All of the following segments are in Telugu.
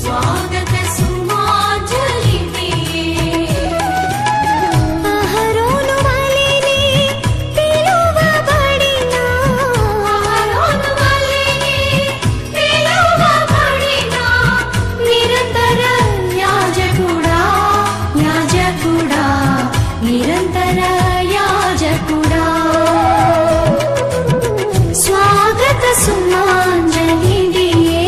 స్వాగత సుమాంజలిని అహరోను వలెనే పిలువబడిన అహరోను వలెనే పిలువబడిన నిరంతర యాజకుడా యాజకుడా నిరంతర యాజకుడా స్వాగత సుమాంజలిడియే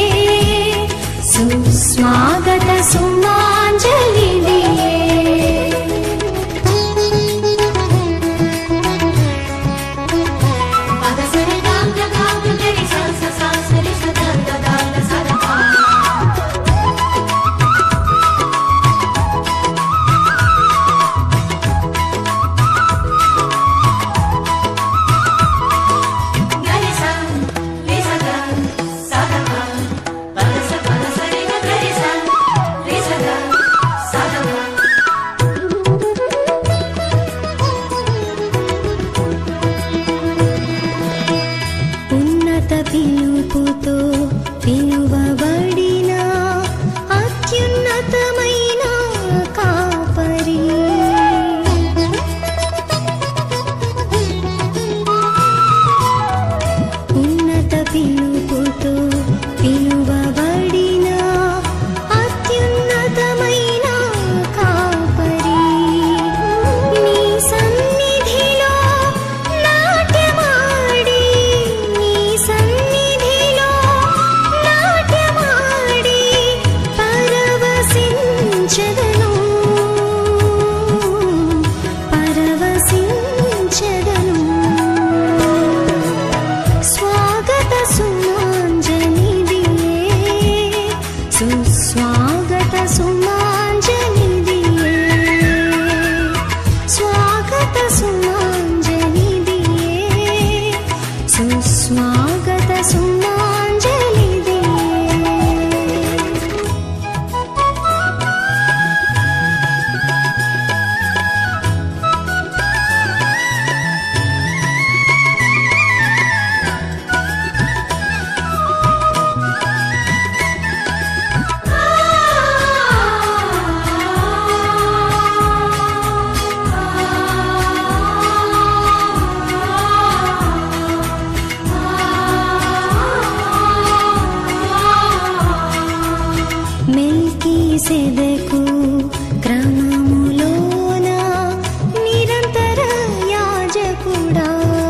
సుస్వాగత సుమాంజలిడియే పద సరి గాంగ గాంగ గరి సా సా సా సరి స ద ద ద ద స ద పా. గరి స రి స ద స ద ప. పద స పద సరి గ గరి స రి స ద స ద ప. ఉన్నత పిలుపుతో పిలువబడిన అత్యున్నతమైన కాపరి ఉన్నత పిలుపుతో పిలువబడిన అత్యున్నతమైన కాపరి నీ సన్నిధిలో నాట్యమాడి నీ సన్నిధిలో నాట్యమాడి పరవశించదను పరవశించదను స్వాగత సుమాంజలిదియే సుస్వాగత సుమాంజలిదియే స్వాగత సుమాంజలిదియే సుస్వాగత సుమాంజలిదియే మెల్కీ సెదకు క్రమములోన నిరంతర యాజకుడా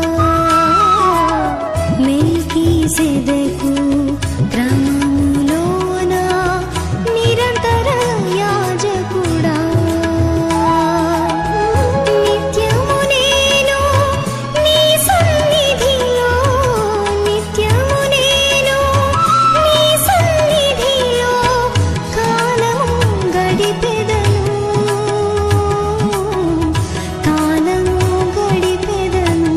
మెల్కీ సెదకు క్రమములోన నిరంతర యాజకుడా నిత్యము నేను నీ సన్నిధిలో నిత్యము నేను నీ సన్నిధిలో కాలము గడిపెదను కాలము గడిపెదను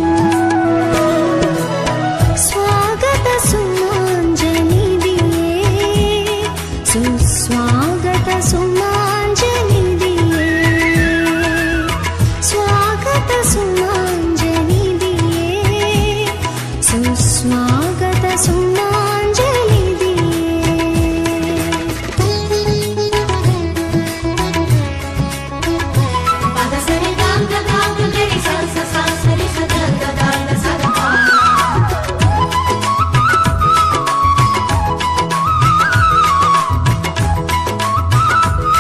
స్వాగత సుమాంజలిదియే సుస్వాగత సుమాంజలిదియే స్వాగత సుమాంజలిదియే సుస్వాగత సుమాంజలిదియే పద సరి గాంగ గాంగ గరి సా సా సా సరి స ద ద ద ద స ద పా. స్వాగత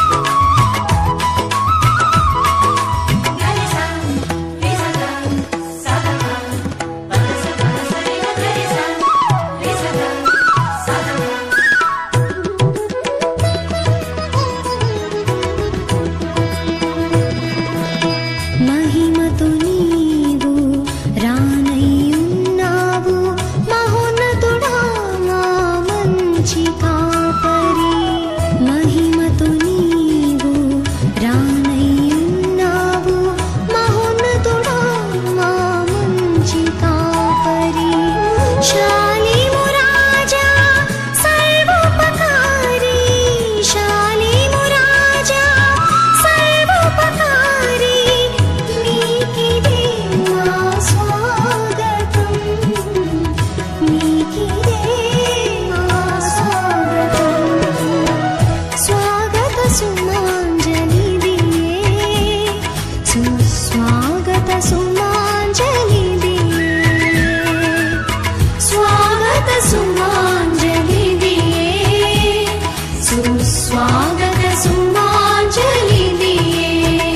సుమాంజలిదియే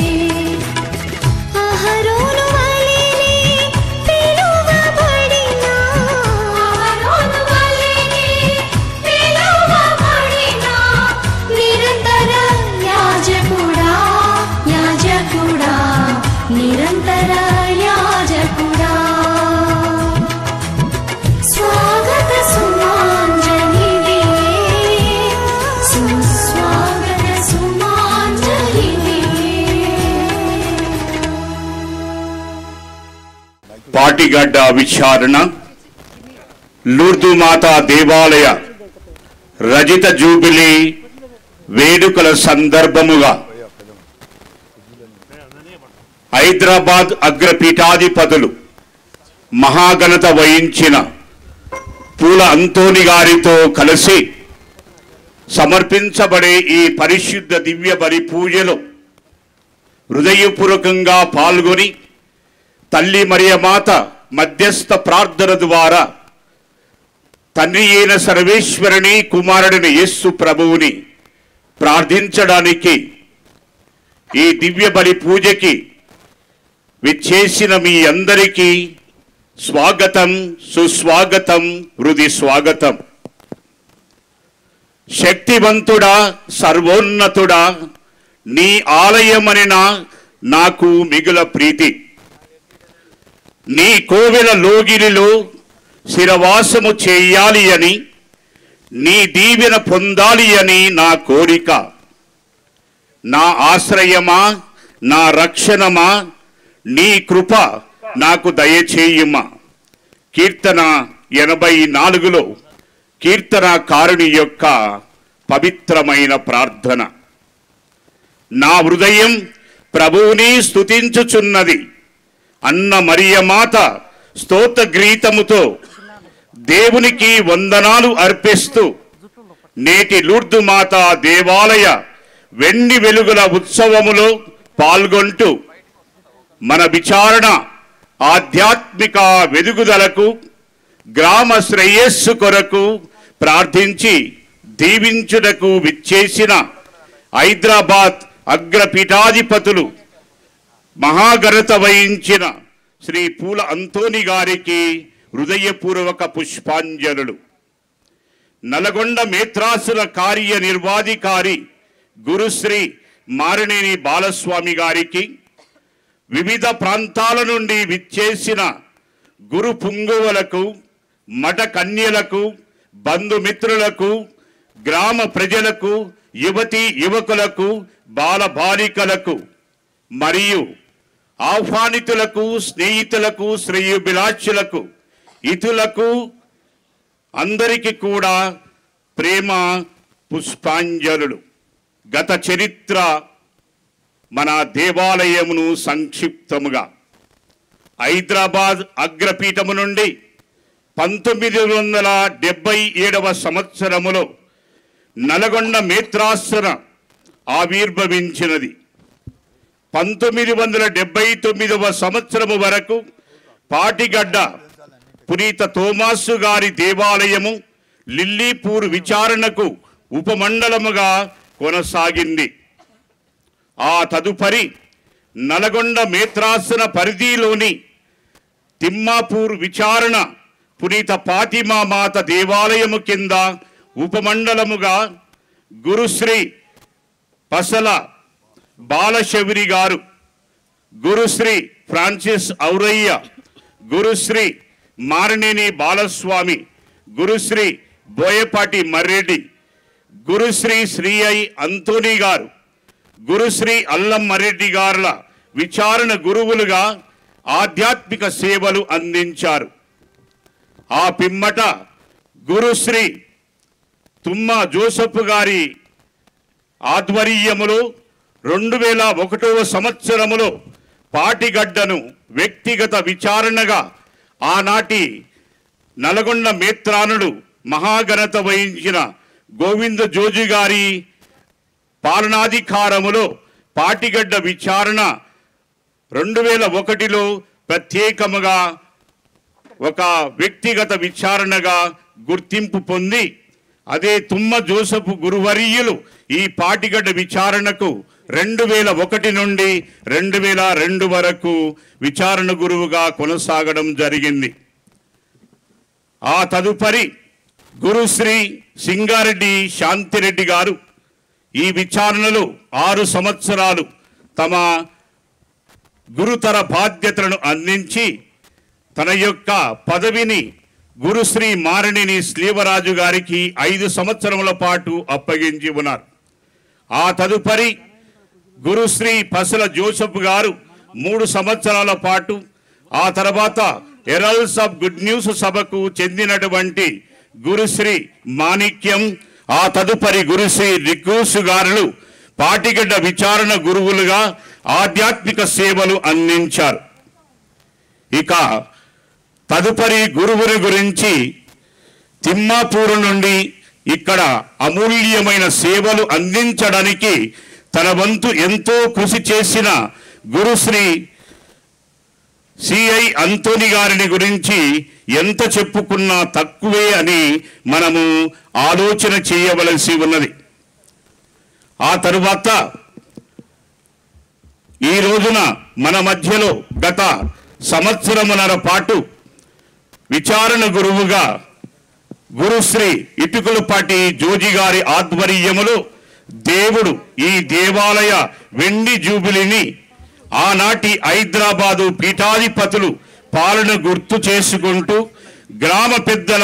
అహరోను వలెనే పిలువబడిన అహరోను వలెనే పిలువబడిన నిరంతర యాజకుడా యాజకుడా నిరంతర యాజకుడా స్వాగత సుమాంజలివే సుస్వాగత సుమాంజలివే పాటిగడ్డ విచారణ లూర్దు మాతా దేవాలయ రజిత జూబిలీ వేడుకల సందర్భముగా హైదరాబాద్ అగ్రపీఠాధిపతులు మహాఘనత వహించిన పూల అంతోని గారితో కలిసి సమర్పించబడే ఈ పరిశుద్ధ దివ్య బలి పూజలో హృదయపూర్వకంగా పాల్గొని తల్లి మరియమాత మధ్యస్థ ప్రార్థన ద్వారా తండ్రి అయిన సర్వేశ్వరుని కుమారుడిని యేస్సు ప్రభువుని ప్రార్థించడానికి ఈ దివ్య బలి పూజకి విచ్చేసిన మీ అందరికీ స్వాగతం సుస్వాగతం హృది స్వాగతం శక్తివంతుడా సర్వోన్నతుడా నీ ఆలయమనిన నాకు మిగుల ప్రీతి నీ కోవెల లోగిలిలో శిరవాసము చేయాలి అని నీ దీవెన పొందాలి అని నా కోరిక నా ఆశ్రయమా నా రక్షణమా నీ కృప నాకు దయచేయుమా కీర్తన ఎనభై నాలుగులో కీర్తనకారుని యొక్క పవిత్రమైన ప్రార్థన నా హృదయం ప్రభువుని స్తుతించుచున్నది అన్న మరియమాత స్తోత్ర గీతముతో దేవునికి వందనాలు అర్పిస్తూ నేటి లూర్దు మాత దేవాలయ వెండి వెలుగుల ఉత్సవములో పాల్గొంటూ మన విచారణ ఆధ్యాత్మిక వెలుగుదలకు గ్రామ శ్రేయస్సు కొరకు ప్రార్థించి దీవించుటకు విచ్చేసిన హైదరాబాద్ అగ్రపీఠాధిపతులు మహాఘనత వహించిన శ్రీ పూల అంతోని గారికి హృదయపూర్వక పుష్పాంజలులు నల్గొండ మేత్రాసుల కార్యనిర్వాధికారి గురుశ్రీ మారినేని బాలస్వామి గారికి వివిధ ప్రాంతాల నుండి విచ్చేసిన గురు పుంగువులకు మఠ కన్యలకు బంధుమిత్రులకు గ్రామ ప్రజలకు యువతి యువకులకు బాల బాలికలకు మరియు ఆహ్వానితులకు స్నేహితులకు శ్రేయుభిలాషులకు ఇతులకు అందరికీ కూడా ప్రేమ పుష్పాంజలులు గత చరిత్ర మన దేవాలయమును సంక్షిప్తముగా హైదరాబాద్ అగ్రపీఠము నుండి పంతొమ్మిది వందల డెబ్బై ఏడవ సంవత్సరములో నల్గొండ మేత్రాసన ఆవిర్భవించినది పంతొమ్మిది వందల డెబ్బై తొమ్మిదవ సంవత్సరము వరకు పాటిగడ్డ పునీత తోమాసు గారి దేవాలయము లిల్లీపూర్ విచారణకు ఉపమండలముగా కొనసాగింది ఆ తదుపరి నల్గొండ మేత్రాసన పరిధిలోని తిమ్మాపూర్ విచారణ పునీత పాతిమా మాత దేవాలయము కింద ఉపమండలముగా గురుశ్రీ పసల బాలశౌరి గారు Gurusri Francis Aurayya Gurusri Maraneni Balaswamy Gurusri Boyapati Marreddy Gurusri Sri I Anthony గారు గురుశ్రీ అల్లం మరెడ్డి గారుల విచారణ గురువులుగా ఆధ్యాత్మిక సేవలు అందించారు ఆ పిమ్మట గురుశ్రీ తుమ్మ జోసఫ్ గారి ఆధ్వర్యములో రెండు వేల ఒకటవ సంవత్సరములో పాటిగడ్డను వ్యక్తిగత విచారణగా ఆనాటి నల్గొండ మేత్రానుడు మహాఘనత వహించిన గోవింద జోజి గారి పాలనాధికారములో పాటిగడ్డ విచారణ రెండు వేల ఒకటిలో ప్రత్యేకముగా ఒక వ్యక్తిగత విచారణగా గుర్తింపు పొంది అదే తుమ్మ జోసపు గురువర్యులు ఈ పాటిగడ్డ విచారణకు రెండు వేల ఒకటి నుండి రెండు వేల రెండు వరకు విచారణ గురువుగా కొనసాగడం జరిగింది ఆ తదుపరి గురుశ్రీ సింగారెడ్డి శాంతిరెడ్డి గారు ఈ విచారణలో ఆరు సంవత్సరాలు తమ గురుతర బాధ్యతలను అందించి తన యొక్క పదవిని గురుశ్రీ మారణిని శ్రీవరాజు గారికి ఐదు సంవత్సరముల పాటు అప్పగించి ఉన్నారు ఆ తదుపరి గురుశ్రీ పసల జోసఫ్ గారు మూడు సంవత్సరాల పాటు ఆ తర్వాత ఎరల్స్ ఆఫ్ గుడ్ న్యూస్ సభకు చెందినటువంటి గురుశ్రీ మాణిక్యం ఆ తదుపరి గురుశ్రీ రికూసు గారులు పాటిగడ్డ విచారణ గురువులుగా ఆధ్యాత్మిక సేవలు అందించారు ఇక తదుపరి గురువుని గురించి తిమ్మాపూరు నుండి ఇక్కడ అమూల్యమైన సేవలు అందించడానికి తన వంతు ఎంతో కృషి చేసిన గురుశ్రీ సిఐ అంతోని గారిని గురించి ఎంత చెప్పుకున్నా తక్కువే అని మనము ఆలోచన చేయవలసి ఉన్నది ఆ తరువాత ఈ రోజున మన మధ్యలో గత సంవత్సరమున్నర పాటు విచారణ గురువుగా గురుశ్రీ ఇటుకలపాటి జోజి గారి ఆధ్వర్యములో దేవుడు ఈ దేవాలయ వెండి జూబిలిని ఆనాటి హైదరాబాదు పీఠాధిపతులు పాలన గుర్తు చేసుకుంటూ గ్రామ పెద్దల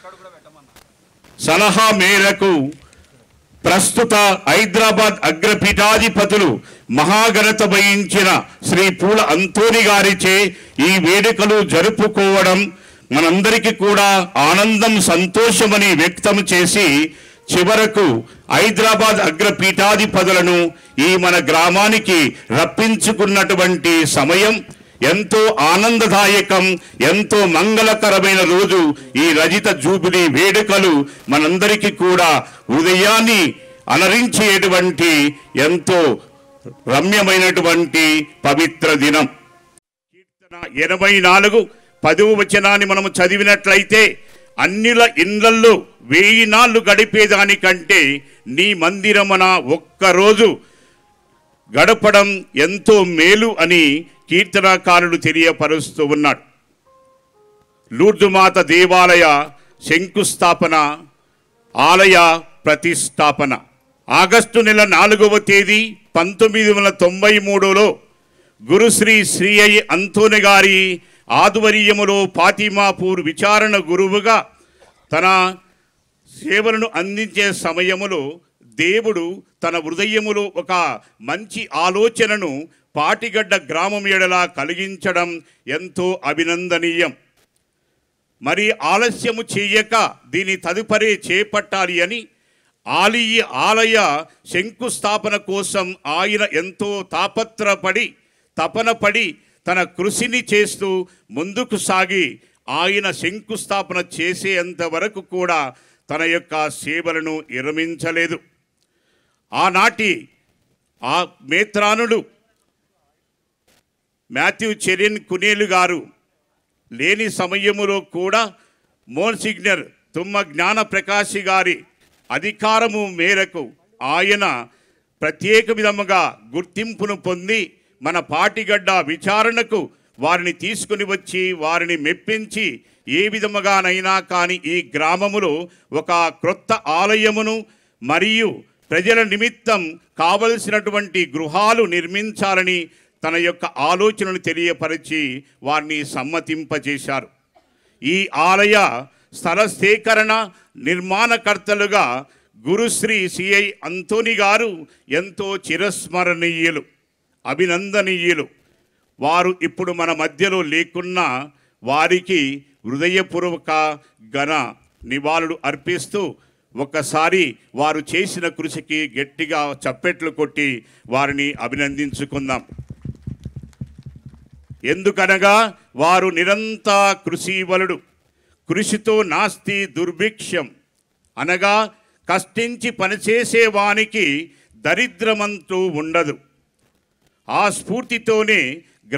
సలహా మేరకు ప్రస్తుత హైదరాబాద్ అగ్రపీఠాధిపతులు మహాఘనత వహించిన శ్రీ పూల అంతోని గారిచే ఈ వేడుకలు జరుపుకోవడం మనందరికీ కూడా ఆనందం సంతోషమని వ్యక్తం చేసి చివరకు హైదరాబాద్ అగ్రపీఠాధిపతులను ఈ మన గ్రామానికి రప్పించుకున్నటువంటి సమయం ఎంతో ఆనందదాయకం ఎంతో మంగళకరమైన రోజు ఈ రజిత జూబిలీ వేడుకలు మనందరికీ కూడా ఉదయాన్ని అలరించేటువంటి ఎంతో రమ్యమైనటువంటి పవిత్ర దినం కీర్తన ఎనభై నాలుగు పదవ వచనాన్ని మనము చదివినట్లయితే అన్నిల ఇండ్లల్లో వెయ్యి నాళ్ళు గడిపేదానికంటే నీ మందిరమున ఒక్కరోజు గడపడం ఎంతో మేలు అని కీర్తనాకారుడు తెలియపరుస్తూ ఉన్నాడు లూర్దుమాత దేవాలయ శంకుస్థాపన ఆలయ ప్రతిష్టాపన ఆగస్టు నెల నాలుగవ తేదీ పంతొమ్మిది వందల తొంభై మూడులో గురుశ్రీ శ్రీ అయ్య అంతోని గారి ఆధ్వర్యములో ఫాతిమాపూర్ విచారణ గురువుగా తన సేవలను అందించే సమయములో దేవుడు తన హృదయములో ఒక మంచి ఆలోచనను పాటిగడ్డ గ్రామం ఎడలా కలిగించడం ఎంతో అభినందనీయం మరి ఆలస్యము చేయక దీని తదుపరి చేపట్టాలి అని ఆలయ ఆలయ శంకుస్థాపన కోసం ఆయన ఎంతో తాపత్రపడి తపనపడి తన కృషిని చేస్తూ ముందుకు సాగి ఆయన శంకుస్థాపన చేసేంత వరకు కూడా తన యొక్క సేవలను విరమించలేదు ఆనాటి ఆ మేత్రానుడు మాథ్యూ చెరియన్ కునేలు గారు లేని సమయములో కూడా మోన్సిగ్నర్ తుమ్మ జ్ఞాన ప్రకాశి గారి అధికారము మేరకు ఆయన ప్రత్యేక విధముగా గుర్తింపును పొంది మన పాటిగడ్డ విచారణకు వారిని తీసుకుని వచ్చి వారిని మెప్పించి ఏ విధముగానైనా కానీ ఈ గ్రామములో ఒక క్రొత్త ఆలయమును మరియు ప్రజల నిమిత్తం కావలసినటువంటి గృహాలు నిర్మించాలని తన యొక్క ఆలోచనను తెలియపరిచి వారిని సమ్మతింపజేశారు ఈ ఆలయ స్థల సేకరణ నిర్మాణకర్తలుగా గురుశ్రీ సిఐ అంతోని గారు ఎంతో చిరస్మరణీయులు అభినందనీయులు వారు ఇప్పుడు మన మధ్యలో లేకున్నా వారికి హృదయపూర్వక ఘన నివాళులు అర్పిస్తూ ఒక్కసారి వారు చేసిన కృషికి గట్టిగా చప్పెట్లు కొట్టి వారిని అభినందించుకుందాం ఎందుకనగా వారు నిరంత కృషివలుడు కృషితో నాస్తి దుర్భిక్షం అనగా కష్టించి పనిచేసే వానికి దరిద్రమంటూ ఉండదు ఆ స్ఫూర్తితోనే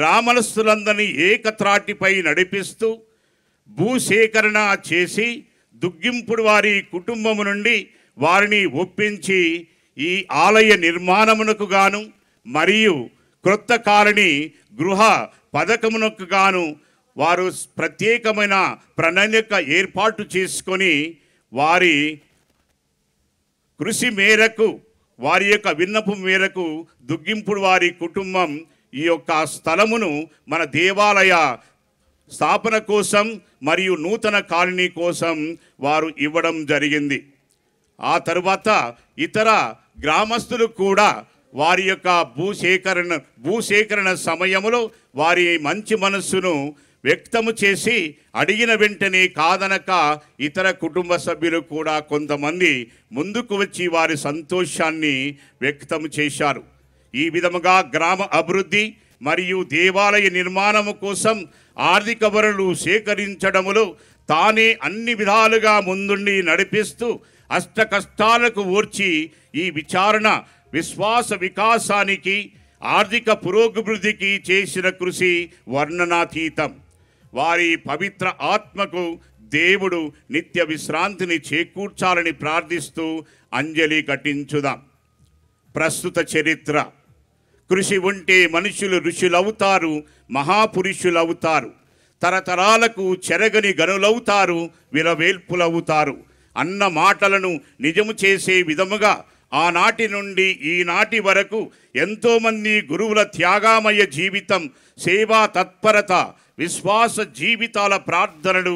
గ్రామస్తులందరినీ ఏకత్రాటిపై నడిపిస్తూ భూసేకరణ చేసి దుగ్గింపుడు వారి కుటుంబము నుండి వారిని ఒప్పించి ఈ ఆలయ నిర్మాణమునకు గాను మరియు క్రొత్త కాలనీ గృహ పథకమునకు గాను వారు ప్రత్యేకమైన ప్రణాళిక ఏర్పాటు చేసుకొని వారి కృషి మేరకు వారి యొక్క విన్నపం మేరకు దుగ్గింపుడు వారి కుటుంబం ఈ యొక్క స్థలమును మన దేవాలయ స్థాపన కోసం మరియు నూతన కాలనీ కోసం వారు ఇవ్వడం జరిగింది ఆ తరువాత ఇతర గ్రామస్తులు కూడా వారి యొక్క భూసేకరణ భూసేకరణ సమయంలో వారి మంచి మనస్సును వ్యక్తము చేసి అడిగిన వెంటనే కాదనక ఇతర కుటుంబ సభ్యులు కూడా కొంతమంది ముందుకు వచ్చి వారి సంతోషాన్ని వ్యక్తం చేశారు ఈ విధముగా గ్రామ అభివృద్ధి మరియు దేవాలయ నిర్మాణము కోసం ఆర్థిక వనరులు సేకరించడములో తానే అన్ని విధాలుగా ముందుండి నడిపిస్తూ అష్ట కష్టాలకు ఓర్చి ఈ విచారణ విశ్వాస వికాసానికి ఆర్థిక పురోభివృద్ధికి చేసిన కృషి వర్ణనాతీతం వారి పవిత్ర ఆత్మకు దేవుడు నిత్య విశ్రాంతిని చేకూర్చాలని ప్రార్థిస్తూ అంజలి ఘటించుదాం ప్రస్తుత చరిత్ర కృషి ఉంటే మనుషులు ఋషులవుతారు మహాపురుషులవుతారు తరతరాలకు చెరగని గనులవుతారు విలవేల్పులవుతారు అన్న మాటలను నిజము చేసే విధముగా ఆనాటి నుండి ఈనాటి వరకు ఎంతోమంది గురువుల త్యాగామయ జీవితం సేవా తత్పరత విశ్వాస జీవితాల ప్రార్థనలు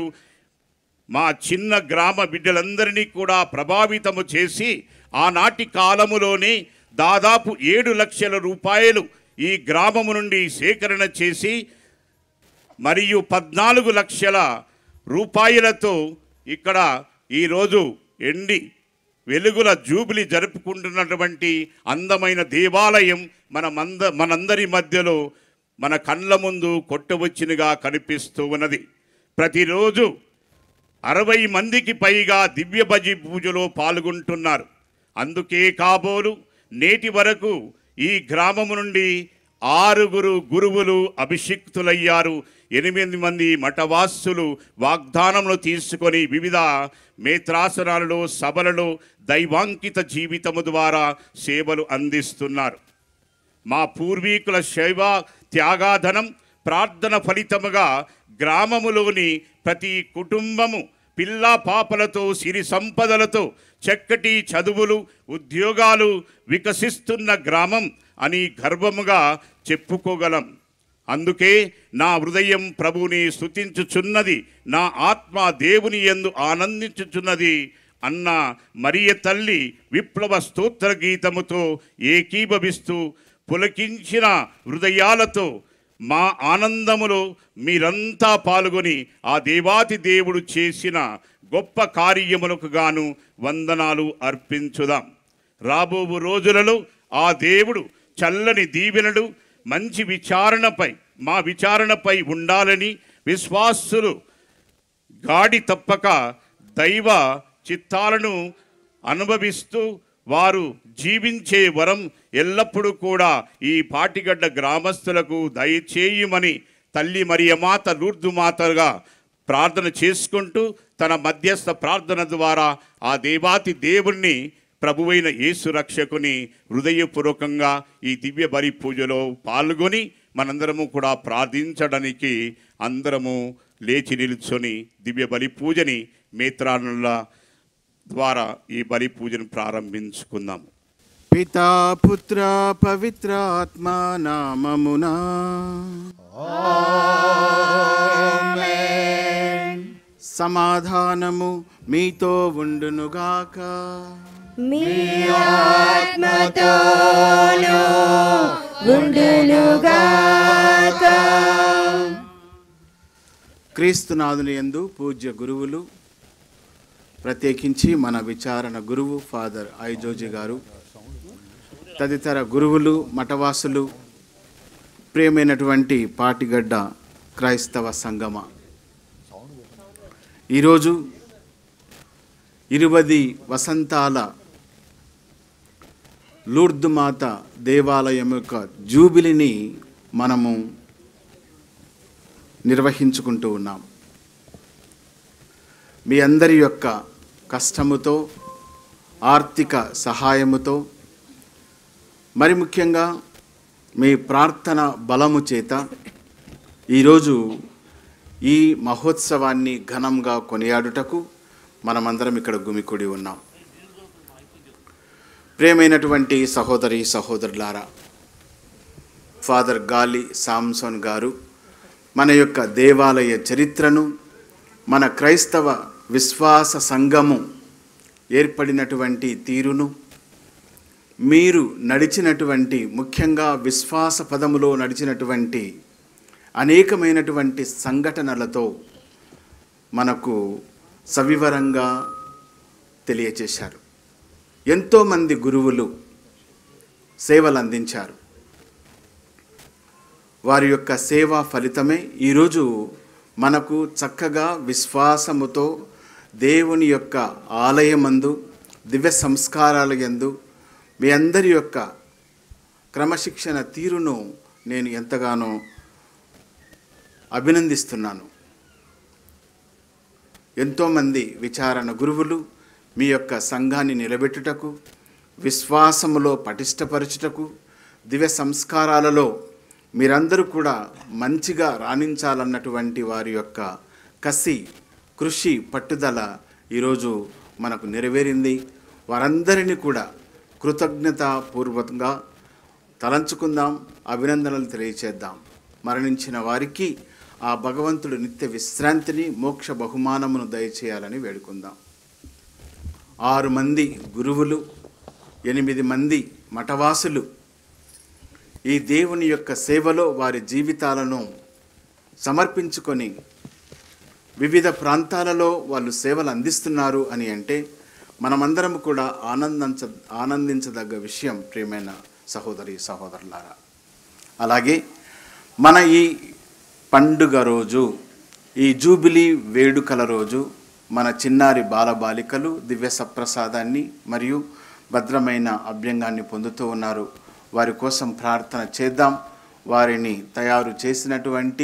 మా చిన్న గ్రామ బిడ్డలందరినీ కూడా ప్రభావితము చేసి ఆనాటి కాలములోనే దాదాపు ఏడు లక్షల రూపాయలు ఈ గ్రామము నుండి సేకరణ చేసి మరియు పద్నాలుగు లక్షల రూపాయలతో ఇక్కడ ఈరోజు ఎండి వెలుగుల జూబిలి జరుపుకుంటున్నటువంటి అందమైన దేవాలయం మన మంద మనందరి మధ్యలో మన కళ్ళ ముందు కొట్టవచ్చినగా కనిపిస్తూ ఉన్నది ప్రతిరోజు అరవై మందికి పైగా దివ్య బజి పూజలో పాల్గొంటున్నారు అందుకే కాబోలు నేటి వరకు ఈ గ్రామము నుండి ఆరుగురు గురువులు అభిషిక్తులయ్యారు ఎనిమిది మంది మఠవాసులు వాగ్దానములు తీసుకొని వివిధ మేత్రాసనాలలో సభలలో దైవాంకిత జీవితము ద్వారా సేవలు అందిస్తున్నారు మా పూర్వీకుల శైవ త్యాగాధనం ప్రార్థన ఫలితముగా గ్రామములోని ప్రతి కుటుంబము పిల్ల పాపలతో సిరి సంపదలతో చక్కటి చదువులు ఉద్యోగాలు వికసిస్తున్న గ్రామం అని గర్వముగా చెప్పుకోగలం అందుకే నా హృదయం ప్రభుని స్తుతించుచున్నది నా ఆత్మ దేవుని యందు ఆనందించుచున్నది అన్న మరియ తల్లి విప్లవ స్తోత్ర గీతముతో ఏకీభవిస్తూ పులకించిన హృదయాలతో మా ఆనందములో మీరంతా పాల్గొని ఆ దేవాతి దేవుడు చేసిన గొప్ప కార్యములకు గాను వందనాలు అర్పించుదాం రాబోవు రోజులలో ఆ దేవుడు చల్లని దీవెనలు మంచి విచారణపై మా విచారణపై ఉండాలని విశ్వాసులు గాడి తప్పక దైవ చిత్తాలను అనుభవిస్తూ వారు జీవించే వరం ఎల్లప్పుడూ కూడా ఈ పాటిగడ్డ గ్రామస్తులకు దయచేయమని తల్లి మరియమాత లూర్దు మాతగా ప్రార్థన చేసుకుంటూ తన మధ్యస్థ ప్రార్థన ద్వారా ఆ దేవాతి దేవుణ్ణి ప్రభువైన యేసు రక్షకుని హృదయపూర్వకంగా ఈ దివ్య బలి పూజలో పాల్గొని మనందరము కూడా ప్రార్థించడానికి అందరము లేచి నిలుచొని దివ్య బలి పూజని మేత్రానుల ద్వారా ఈ బలి పూజను ప్రారంభించుకుందాము పితా పుత్ర పవిత్ర ఆత్మ నామమునా సమాధానము మీతో ఉండునుగాక మీ ఆత్మతోను ఉండునుగాక క్రీస్తునాథుని యందు పూజ్య గురువులు ప్రత్యేకించి మన విచారణ గురువు ఫాదర్ ఐజోజి గారు తదితర గురువులు మఠవాసులు ప్రియమైనటువంటి పాటిగడ్డ క్రైస్తవ సంగమ ఈరోజు ఇరువది వసంతాల లూర్దు మాత దేవాలయం యొక్క జూబిలిని మనము నిర్వహించుకుంటూ ఉన్నాం మీ అందరి యొక్క కష్టముతో ఆర్థిక సహాయముతో మరి ముఖ్యంగా మీ ప్రార్థన బలము చేత ఈరోజు ఈ మహోత్సవాన్ని ఘనంగా కొనియాడుటకు మనమందరం ఇక్కడ గుమికూడి ఉన్నాం ప్రేమైనటువంటి సహోదరి సహోదరులారా ఫాదర్ గాలి సామ్సోన్ గారు మన యొక్క దేవాలయ చరిత్రను మన క్రైస్తవ విశ్వాస సంఘము ఏర్పడినటువంటి తీరును మీరు నడిచినటువంటి ముఖ్యంగా విశ్వాస పదములో నడిచినటువంటి అనేకమైనటువంటి సంఘటనలతో మనకు సవివరంగా తెలియచేశారు ఎంతోమంది గురువులు సేవలు అందించారు వారి యొక్క సేవా ఫలితమే ఈరోజు మనకు చక్కగా విశ్వాసముతో దేవుని యొక్క ఆలయమందు దివ్య సంస్కారాల యందు మీ అందరి యొక్క క్రమశిక్షణ తీరును నేను ఎంతగానో అభినందిస్తున్నాను ఎంతోమంది విచారణ గురువులు మీ యొక్క సంఘాన్ని నిలబెట్టుటకు విశ్వాసములో పటిష్టపరచుటకు దివ్య సంస్కారాలలో మీరందరూ కూడా మంచిగా రాణించాలన్నటువంటి వారి యొక్క కసి కృషి పట్టుదల ఈరోజు మనకు నెరవేరింది వారందరినీ కూడా కృతజ్ఞతాపూర్వకంగా తలంచుకుందాం అభినందనలు తెలియచేద్దాం మరణించిన వారికి ఆ భగవంతుడు నిత్య విశ్రాంతిని మోక్ష బహుమానమును దయచేయాలని వేడుకుందాం ఆరు మంది గురువులు ఎనిమిది మంది మఠవాసులు ఈ దేవుని యొక్క సేవలో వారి జీవితాలను సమర్పించుకొని వివిధ ప్రాంతాలలో వాళ్ళు సేవలు అందిస్తున్నారు అని అంటే మనమందరం కూడా ఆనందించ ఆనందించదగ్గ విషయం ప్రియమైన సహోదరి సహోదరులారా అలాగే మన ఈ పండుగ రోజు ఈ జూబిలీ వేడుకల రోజు మన చిన్నారి బాలబాలికలు దివ్య సప్రసాదాన్ని మరియు భద్రమైన అభ్యంగాన్ని పొందుతూ ఉన్నారు వారి కోసం ప్రార్థన చేద్దాం వారిని తయారు చేసినటువంటి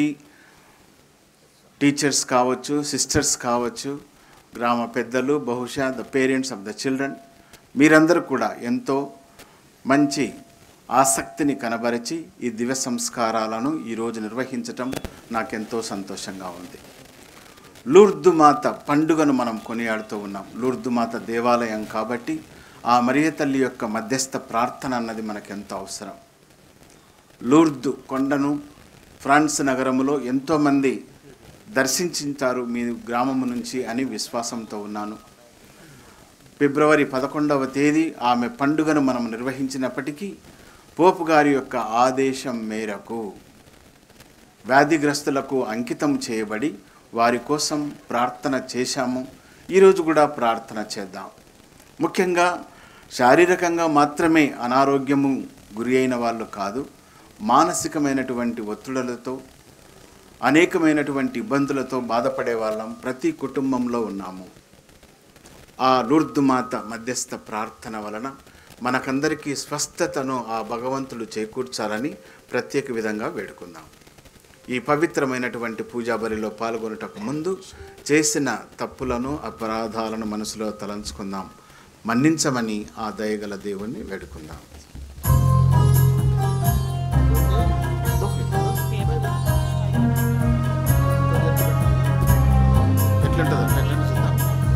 టీచర్స్ కావచ్చు సిస్టర్స్ కావచ్చు గ్రామ పెద్దలు బహుశా the parents of the children మీరందరూ కూడా ఎంతో మంచి ఆసక్తిని కనబరిచి ఈ దివ్య సంస్కారాలను ఈరోజు నిర్వహించటం నాకెంతో సంతోషంగా ఉంది లూర్దు మాత పండుగను మనం కొనియాడుతూ ఉన్నాం లూర్దు మాత దేవాలయం కాబట్టి ఆ మరియ తల్లి యొక్క మధ్యస్థ ప్రార్థన అన్నది మనకెంతో అవసరం లూర్దు కొండను ఫ్రాన్స్ నగరములో ఎంతోమంది దర్శించారు మీ గ్రామము నుంచి అని విశ్వాసంతో ఉన్నాను ఫిబ్రవరి పదకొండవ తేదీ ఆమె పండుగను మనం నిర్వహించినప్పటికీ పోపు గారి యొక్క ఆదేశం మేరకు వ్యాధిగ్రస్తులకు అంకితం చేయబడి వారి కోసం ప్రార్థన చేశాము ఈరోజు కూడా ప్రార్థన చేద్దాం ముఖ్యంగా శారీరకంగా మాత్రమే అనారోగ్యము గురి అయిన వాళ్ళు కాదు మానసికమైనటువంటి ఒత్తిడులతో అనేకమైనటువంటి ఇబ్బందులతో బాధపడే వాళ్ళం ప్రతి కుటుంబంలో ఉన్నాము ఆ లూర్దు మాత మధ్యస్థ ప్రార్థన వలన మనకందరికీ స్వస్థతను ఆ భగవంతుడు చేకూర్చాలని ప్రత్యేక విధంగా వేడుకుందాం ఈ పవిత్రమైనటువంటి పూజా బలిలో పాల్గొనుటకు ముందు చేసిన తప్పులను అపరాధాలను మనసులో తలంచుకుందాం మన్నించమని ఆ దయగల దేవుణ్ణి వేడుకుందాం ఎట్లుంటుందో ఎట్లుంటుందో చూద్దాం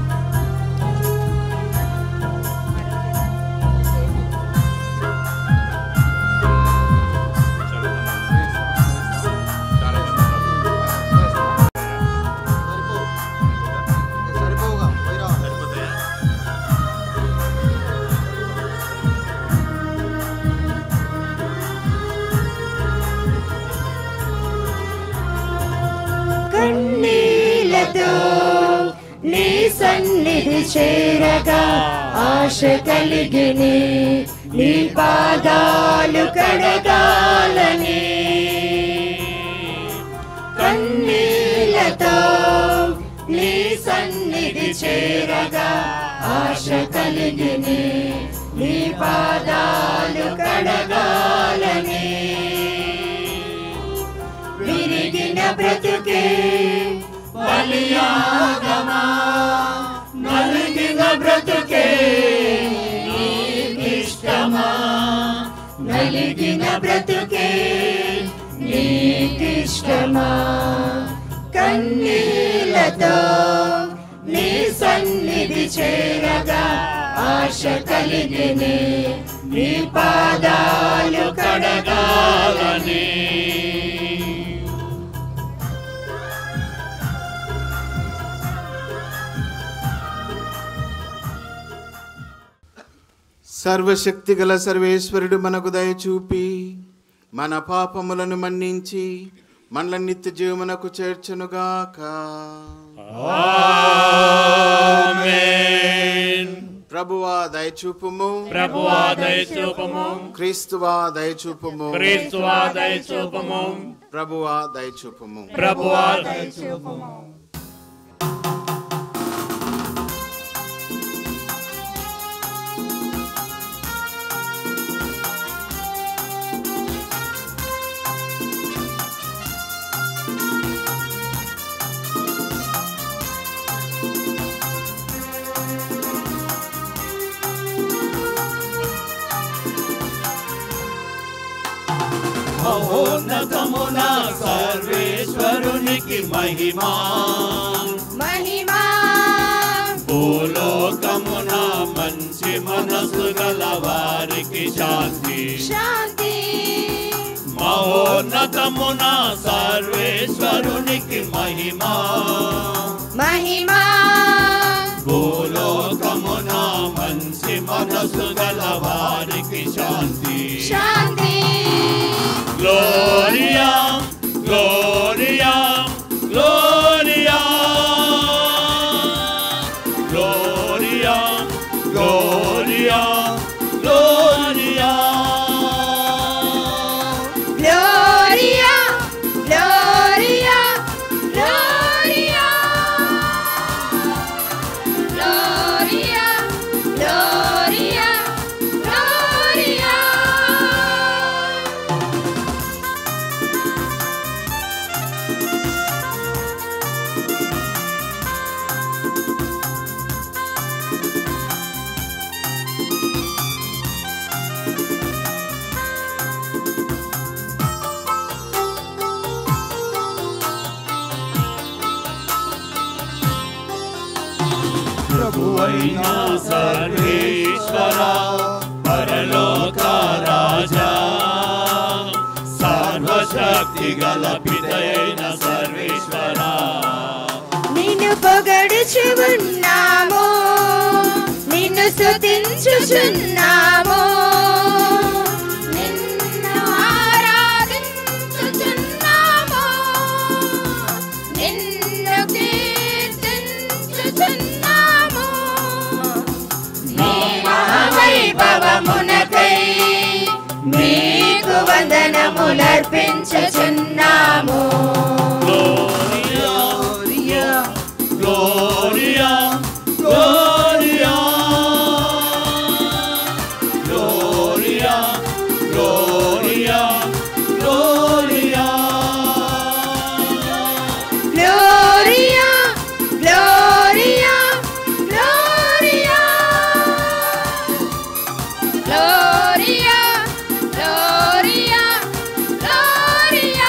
కన్నీలతో నీ సన్నిధి చేరగా ఆశ కలిగిని నీ పాదాలు కడగాలని కన్నీలతో నీ సన్నిధి చేరగా ఆశ కలిగిని నీ పాదాలు కడగాలని విరిగిన బ్రతుకే బలియాగమా నలిగిన బ్రతుకే నీకిష్టమా నలిగిన బ్రతుకే నీకిష్టమా కన్నీలతో నీ సన్నిధి చేరగా ఆశ కలిగినే నీ పాదాలు కడగాలని సర్వశక్తి గల సర్వేశ్వరుడు మనకు దయచూపి మన పాపములను మన్నించి మనల నిత్య జీవమునకు చేర్చునుగాక ప్రభువా దయచూపుము ప్రభువా దయచూపము క్రీస్తువా దయచూపుము క్రీస్తువా దయచూపము ప్రభువా దయచూపుము ప్రభువా దయచూపము మహోన్నతమున సర్వేశ్వరునికి మహిమా మహిమా భూలోకమున మంచి మనసు గల వారికి శాంతి శాంతి మహోన్నతమున సర్వేశ్వరునికి మహిమా మహిమా భూలోకమున మంచి మనసు గల వారికి శాంతి శాంతి Gloria, Gloria, Gloria, Gloria, Gloria, Gloria. Gloria Gloria Gloria Gloria Gloria Gloria ప్రభువైన సర్వేశ్వర పరలోక రాజా సర్వశక్తి గల పితైన సర్వేశ్వర నిన్ను పొగడుచు ఉన్నాము నిన్ను స్తుతించుచున్నాము నిన్ను ఆరాధించుచున్నాము నిన్ను కీర్తించుచున్నాము నీ మహావైభవమునకై నీకు వందనములర్పించుచున్నాము Gloria, Gloria, Gloria, Gloria, Gloria, Gloria. Gloria, Gloria, Gloria. Gloria, Gloria, Gloria.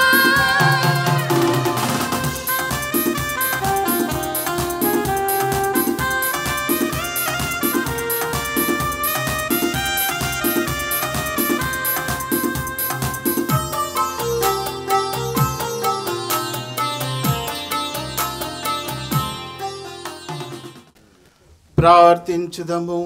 ప్రార్థించుదము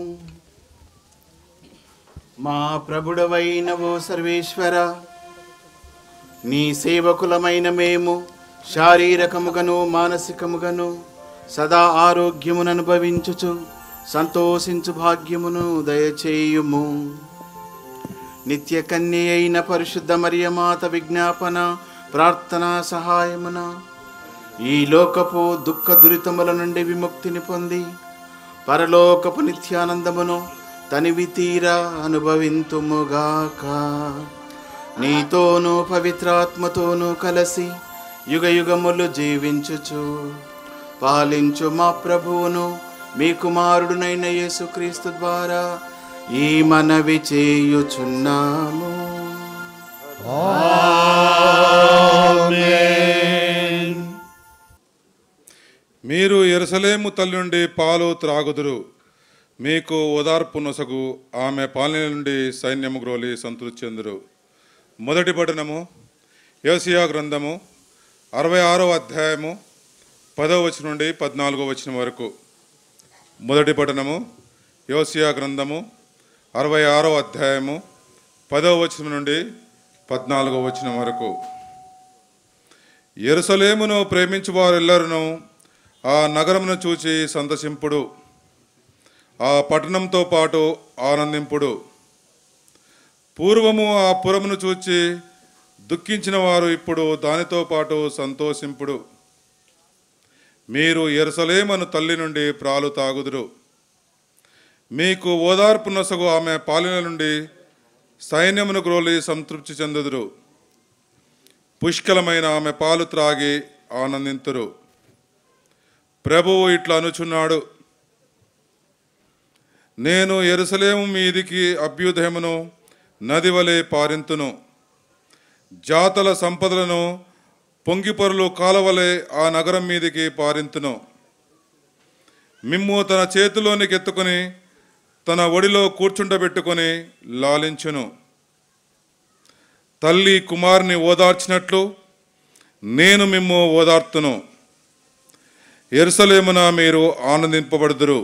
మా ప్రభుడవైన ఓ సర్వేశ్వర నీ సేవకులమైన మేము శారీరకముగను మానసికముగను సదా ఆరోగ్యమును అనుభవించుచు సంతోషించు భాగ్యమును దయచేయుము నిత్య కన్య అయిన పరిశుద్ధ మరియమాత విజ్ఞాపన ప్రార్థనా సహాయమున ఈ లోకపు దుఃఖ దురితముల నుండి విముక్తిని పొంది పరలోకపు నిత్యానందమును తనివి తీరా అనుభవింతుముగాక నీతోనూ పవిత్రాత్మతోనూ కలిసి యుగ యుగములు జీవించుచు పాలించు మా ప్రభువును మీ కుమారుడునైన యేసుక్రీస్తు ద్వారా ఈ మనవి చేయుచున్నాము మీరు ఎరుసలేము తల్లి నుండి పాలు త్రాగుదురు మీకు ఓదార్పు నొసగు ఆమె పాలన నుండి సైన్యము గ్రోలి సంతృప్తి చెందురు మొదటి పట్టణము యోసియా గ్రంథము అరవై ఆరో అధ్యాయము పదవ వచనం నుండి పద్నాలుగో వచనం వరకు మొదటి పట్టణము యోసియా గ్రంథము అరవై ఆరో అధ్యాయము పదవ వచనం నుండి పద్నాలుగో వచనం వరకు ఎరుసలేమును ప్రేమించు వారెల్లరును ఆ నగరమును చూచి సంతసింపుడు ఆ పట్టణంతో పాటు ఆనందింపుడు పూర్వము ఆ పురమును చూచి దుఃఖించిన వారు ఇప్పుడు దానితో పాటు సంతోషింపుడు మీరు ఎరుసలేమను తల్లి నుండి ప్రాలు తాగుదురు మీకు ఓదార్పు నొసగు ఆమె పాలన నుండి సైన్యమును గ్రోలి సంతృప్తి చెందుదురు పుష్కలమైన ఆమె పాలు త్రాగి ఆనందింతురు ప్రభువు ఇట్లా అనుచున్నాడు నేను ఎరుసలేము మీదికి అభ్యుదయమును నది వలె పారింతును జాతల సంపదలను పొంగిపొరలు కాలవలే ఆ నగరం మీదికి పారింతును మిమ్ము తన చేతిలోనికి ఎత్తుకొని తన ఒడిలో కూర్చుండబెట్టుకొని లాలించును తల్లి కుమారుని ఓదార్చినట్లు నేను మిమ్ము ఓదార్తును ఎరుసలేమున మీరు ఆనందింపబడుదురు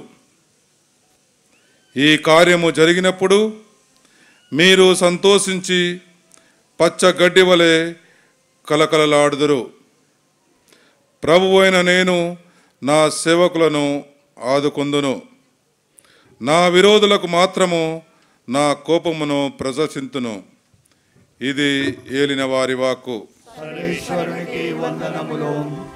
ఈ కార్యము జరిగినప్పుడు మీరు సంతోషించి పచ్చ గడ్డి వలె కలకలలాడుదురు ప్రభువైన నేను నా సేవకులను ఆదుకొందును నా విరోధులకు మాత్రము నా కోపమును ప్రదర్శింతును ఇది ఏలిన వారి వాక్కు సర్వేశ్వరునికి వందనములు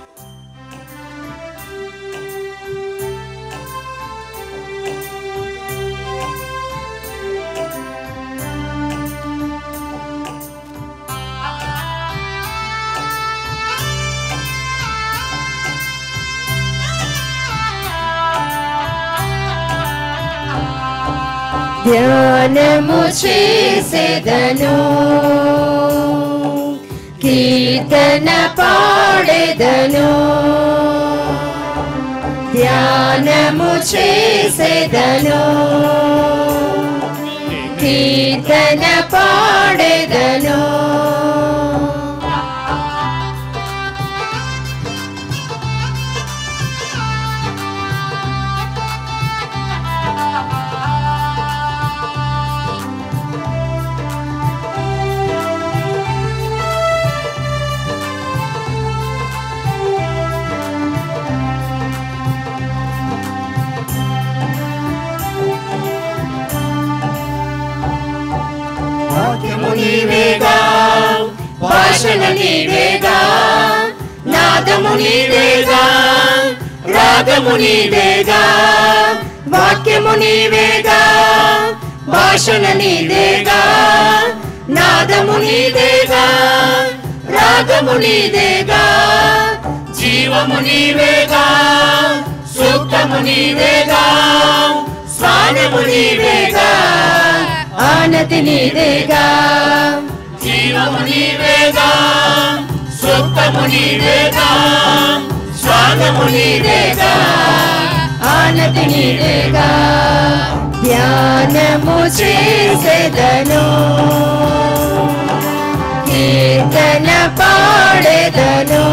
ధ్యానము చేసేదను కీర్తన పాడెదను ధ్యానము చేసేదను కీర్తన పాడెదను వాక్యము నీవేగా భాషణ నీవేగా నాదము నీవేగా రాగము నీవేగా వాక్యము నీవేగా భాషణ నీవేగా నాదము నీవేగా రాగము నీవేగా జీవము నీవేగా సూక్తము నీవేగా స్నానము నీవేగా ఆనతి నీదేగా జీవము నీవేగా సూక్తము నీవేగా స్వాగము నీవేగా ఆనతి నీదేగా ధ్యానము చేసేదను కీర్తన పాడెదను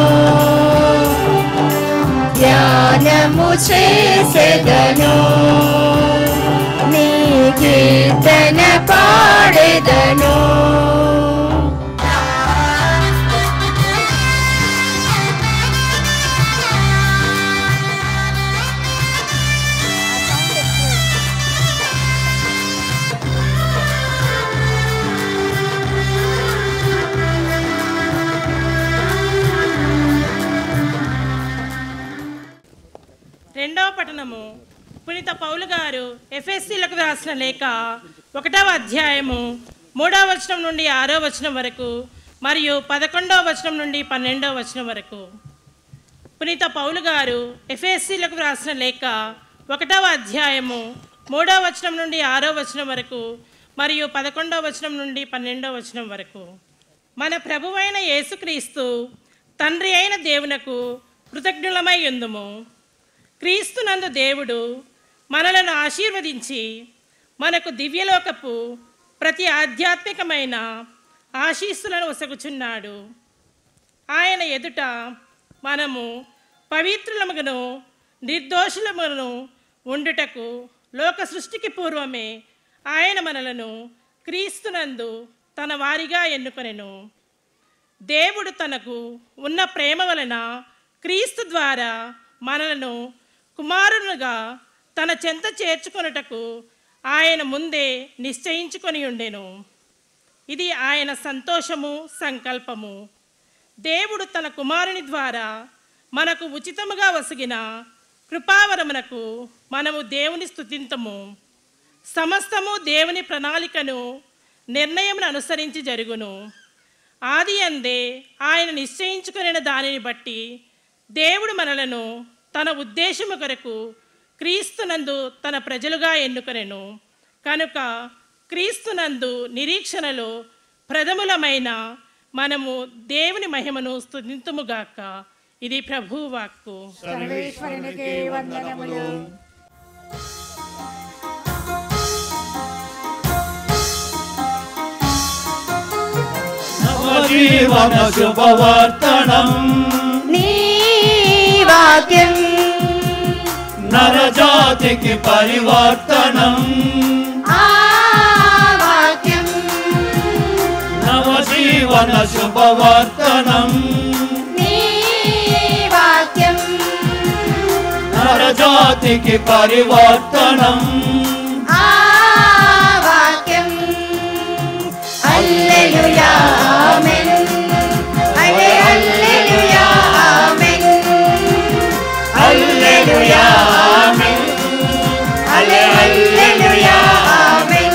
ధ్యానము చేసేదను నీ కీర్తన పాడెదను రెండవ పట్టణము పునీత పౌలు గారు ఎఫ్ఎస్సీలకు రాసిన లేఖ ఒకటవ అధ్యాయము మూడవ వచనం నుండి ఆరో వచనం వరకు మరియు పదకొండవ వచనం నుండి పన్నెండవ వచనం వరకు పునీత పౌలు గారు ఎఫ్ఎస్సీలకు వ్రాసిన లేఖ ఒకటవ అధ్యాయము మూడవ వచనం నుండి ఆరో వచనం వరకు మరియు పదకొండవ వచనం నుండి పన్నెండవ వచనం వరకు మన ప్రభువైన యేసుక్రీస్తు తండ్రి అయిన దేవునకు కృతజ్ఞులమై ఉందుము క్రీస్తునందు దేవుడు మనలను ఆశీర్వదించి మనకు దివ్యలోకపు ప్రతి ఆధ్యాత్మికమైన ఆశీస్సులను ఒసగుచున్నాడు ఆయన ఎదుట మనము పవిత్రులముగను నిర్దోషులమును ఉండుటకు లోక సృష్టికి పూర్వమే ఆయన మనలను క్రీస్తునందు తన వారిగా ఎన్నుకొనెను దేవుడు తనకు ఉన్న ప్రేమ వలన క్రీస్తు ద్వారా మనలను కుమారునుగా తన చెంత చేర్చుకొనుటకు ఆయన ముందే నిశ్చయించుకొని ఉండెను ఇది ఆయన సంతోషము సంకల్పము దేవుడు తన కుమారుని ద్వారా మనకు ఉచితముగా వసిగిన కృపావరమునకు మనము దేవుని స్తుతింతము సమస్తము దేవుని ప్రణాళికను నిర్ణయమును అనుసరించి జరుగును ఆది అందే ఆయన నిశ్చయించుకునే దానిని బట్టి దేవుడు మనలను తన ఉద్దేశము కొరకు క్రీస్తునందు తన ప్రజలుగా ఎన్నుకొనెను కనుక క్రీస్తునందు నిరీక్షణలో ప్రథములమైన మనము దేవుని మహిమను స్తుతింతుముగాక ఇది ప్రభువు వాక్కు సర్వేశ్వరునికి వందనములు నవజీవన శుభవర్తనం నీ వాక్యం నరజాతికి పరివర్తనం ఆ వాక్యం నవజీవన శుభవర్తనం నీ వాక్యం నరజాతికి పరివర్తనం ఆ వాక్యం హల్లెలూయా ఆమేన్ అలే హల్లెలూయా ఆమేన్ హల్లెలూయా ఆమేన్ అలే హల్లెలూయా ఆమేన్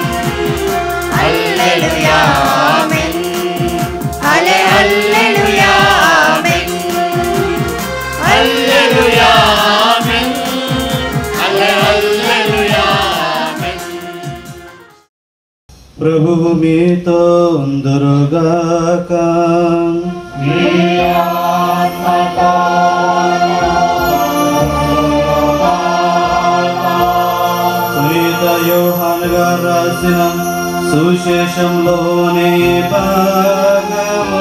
హల్లెలూయా ఆమేన్ అలే హల్లెలూయా ఆమేన్ హల్లెలూయా ఆమేన్ హల్లె హల్లెలూయా ఆమేన్ ప్రభువు మీతో ఉందరుగాక పునీత యోహాన్ గారు రాసిన సువిశేషంలోని భాగము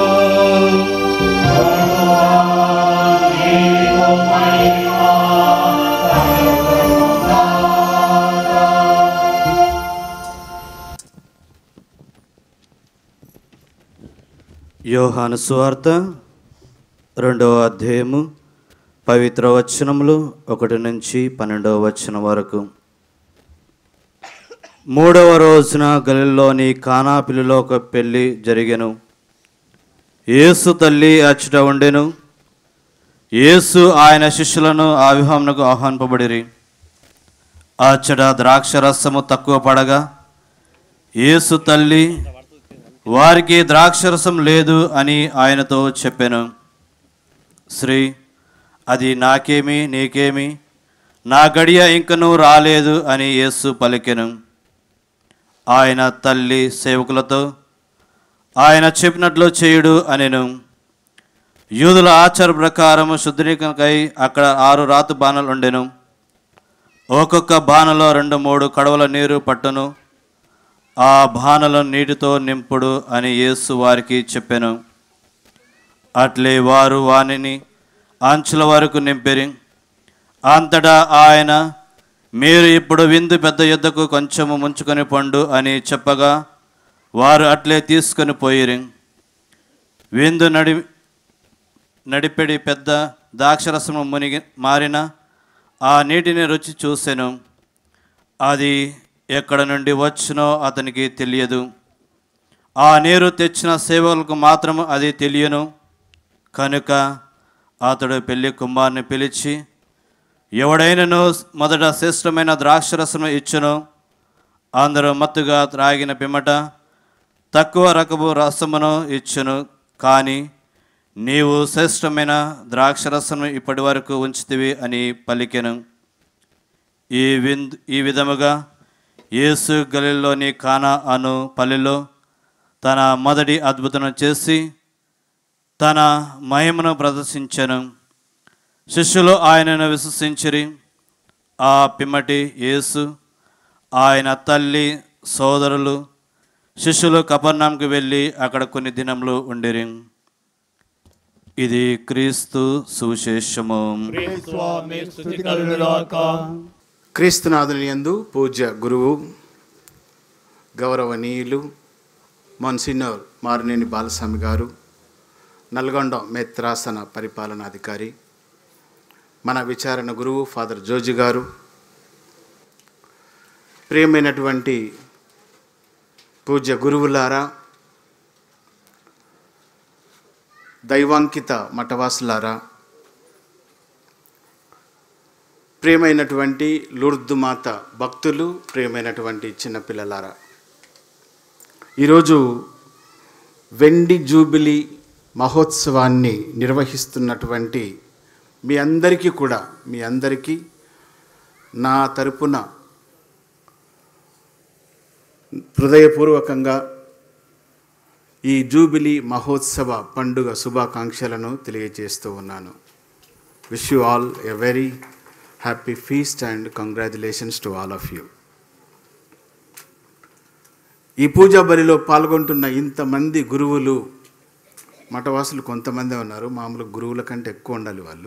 యోహాను సువార్త రెండవ అధ్యాయము పవిత్ర వచనములు ఒకటి నుంచి పన్నెండవ వచనం వరకు మూడవ రోజున గలిలోని కానాపిలిలో ఒక పెళ్లి జరిగెను యేసు తల్లి అచ్చట ఉండెను యేసు ఆయన శిష్యులను ఆ వివాహమునకు ఆహ్వానింపబడిరి అచ్చట ద్రాక్షరసము తక్కువ పడగా యేసు తల్లి వారికి ద్రాక్షరసం లేదు అని ఆయనతో చెప్పాను శ్రీ అది నాకేమి నీకేమి నా గడియ ఇంకనూ రాలేదు అని యేసు పలికెను ఆయన తల్లి సేవకులతో ఆయన చెప్పినట్లు చేయుడు అనెను యూదుల ఆచార ప్రకారం శుద్ధీకరణకై అక్కడ ఆరు రాతు బాణలు ఉండెను ఒక్కొక్క బాణలో రెండు మూడు కడవల నీరు పట్టును ఆ బాణలను నీటితో నింపుడు అని యేసు వారికి చెప్పెను అట్లే వారు వానిని అంచుల వరకు నింపిరి అంతటా ఆయన మీరు ఇప్పుడు విందు పెద్ద యుద్ధకు కొంచెము ముంచుకొని పండు అని చెప్పగా వారు అట్లే తీసుకొని పోయిరి విందు నడి నడిపెడి పెద్ద ద్రాక్షరసము మునిగి మారిన ఆ నీటిని రుచి చూసెను అది ఎక్కడ నుండి వచ్చునో అతనికి తెలియదు ఆ నీరు తెచ్చిన సేవకులకు మాత్రం అది తెలియను కనుక అతడు పెళ్లి కుమార్ని పిలిచి ఎవడైనను మొదట శ్రేష్టమైన ద్రాక్షరసము ఇచ్చును అందరూ మత్తుగా త్రాగిన పిమ్మట తక్కువ రకపు రసమును ఇచ్చును కానీ నీవు శ్రేష్టమైన ద్రాక్షరసము ఇప్పటి వరకు ఉంచితివి అని పలికెను ఈ వింద్ ఈ విధముగా యేసు గలిలోని కానా అను పల్లెలో తన మొదటి అద్భుతం చేసి తన మహిమను ప్రదర్శించెను శిష్యులు ఆయనను విశ్వసించిరి ఆ పిమ్మటి యేసు ఆయన తల్లి సోదరులు శిష్యులు కపర్ణంకి వెళ్ళి అక్కడ కొన్ని దినములు ఉండిరి ఇది క్రీస్తు సువిశేషము స్వామి స్థుతి కలుగుగాక క్రీస్తునాథుని యందు పూజ్య గురువు గౌరవనీయులు మొన్సినోర్ మారినేని బాలస్వామి గారు నల్గొండ మేత్రాసన పరిపాలనాధికారి మన విచారణ గురువు ఫాదర్ జోజి గారు ప్రియమైనటువంటి పూజ్య గురువులారా దైవాంకిత మఠవాసులారా ప్రియమైనటువంటి లూర్దు మాత భక్తులు ప్రియమైనటువంటి చిన్నపిల్లలారా ఈరోజు వెండి జూబిలీ మహోత్సవాన్ని నిర్వహిస్తున్నటువంటి మీ అందరికీ కూడా మీ అందరికీ నా తరపున హృదయపూర్వకంగా ఈ జూబిలీ మహోత్సవ పండుగ శుభాకాంక్షలను తెలియజేస్తూ ఉన్నాను wish you all a very happy feast and congratulations to all of you ఈ పూజా బలిలో పాల్గొంటున్న ఇంతమంది గురువులు మఠవాసులు కొంతమంది ఉన్నారు మామూలు గురువుల కంటే ఎక్కువ ఉండాలి వాళ్ళు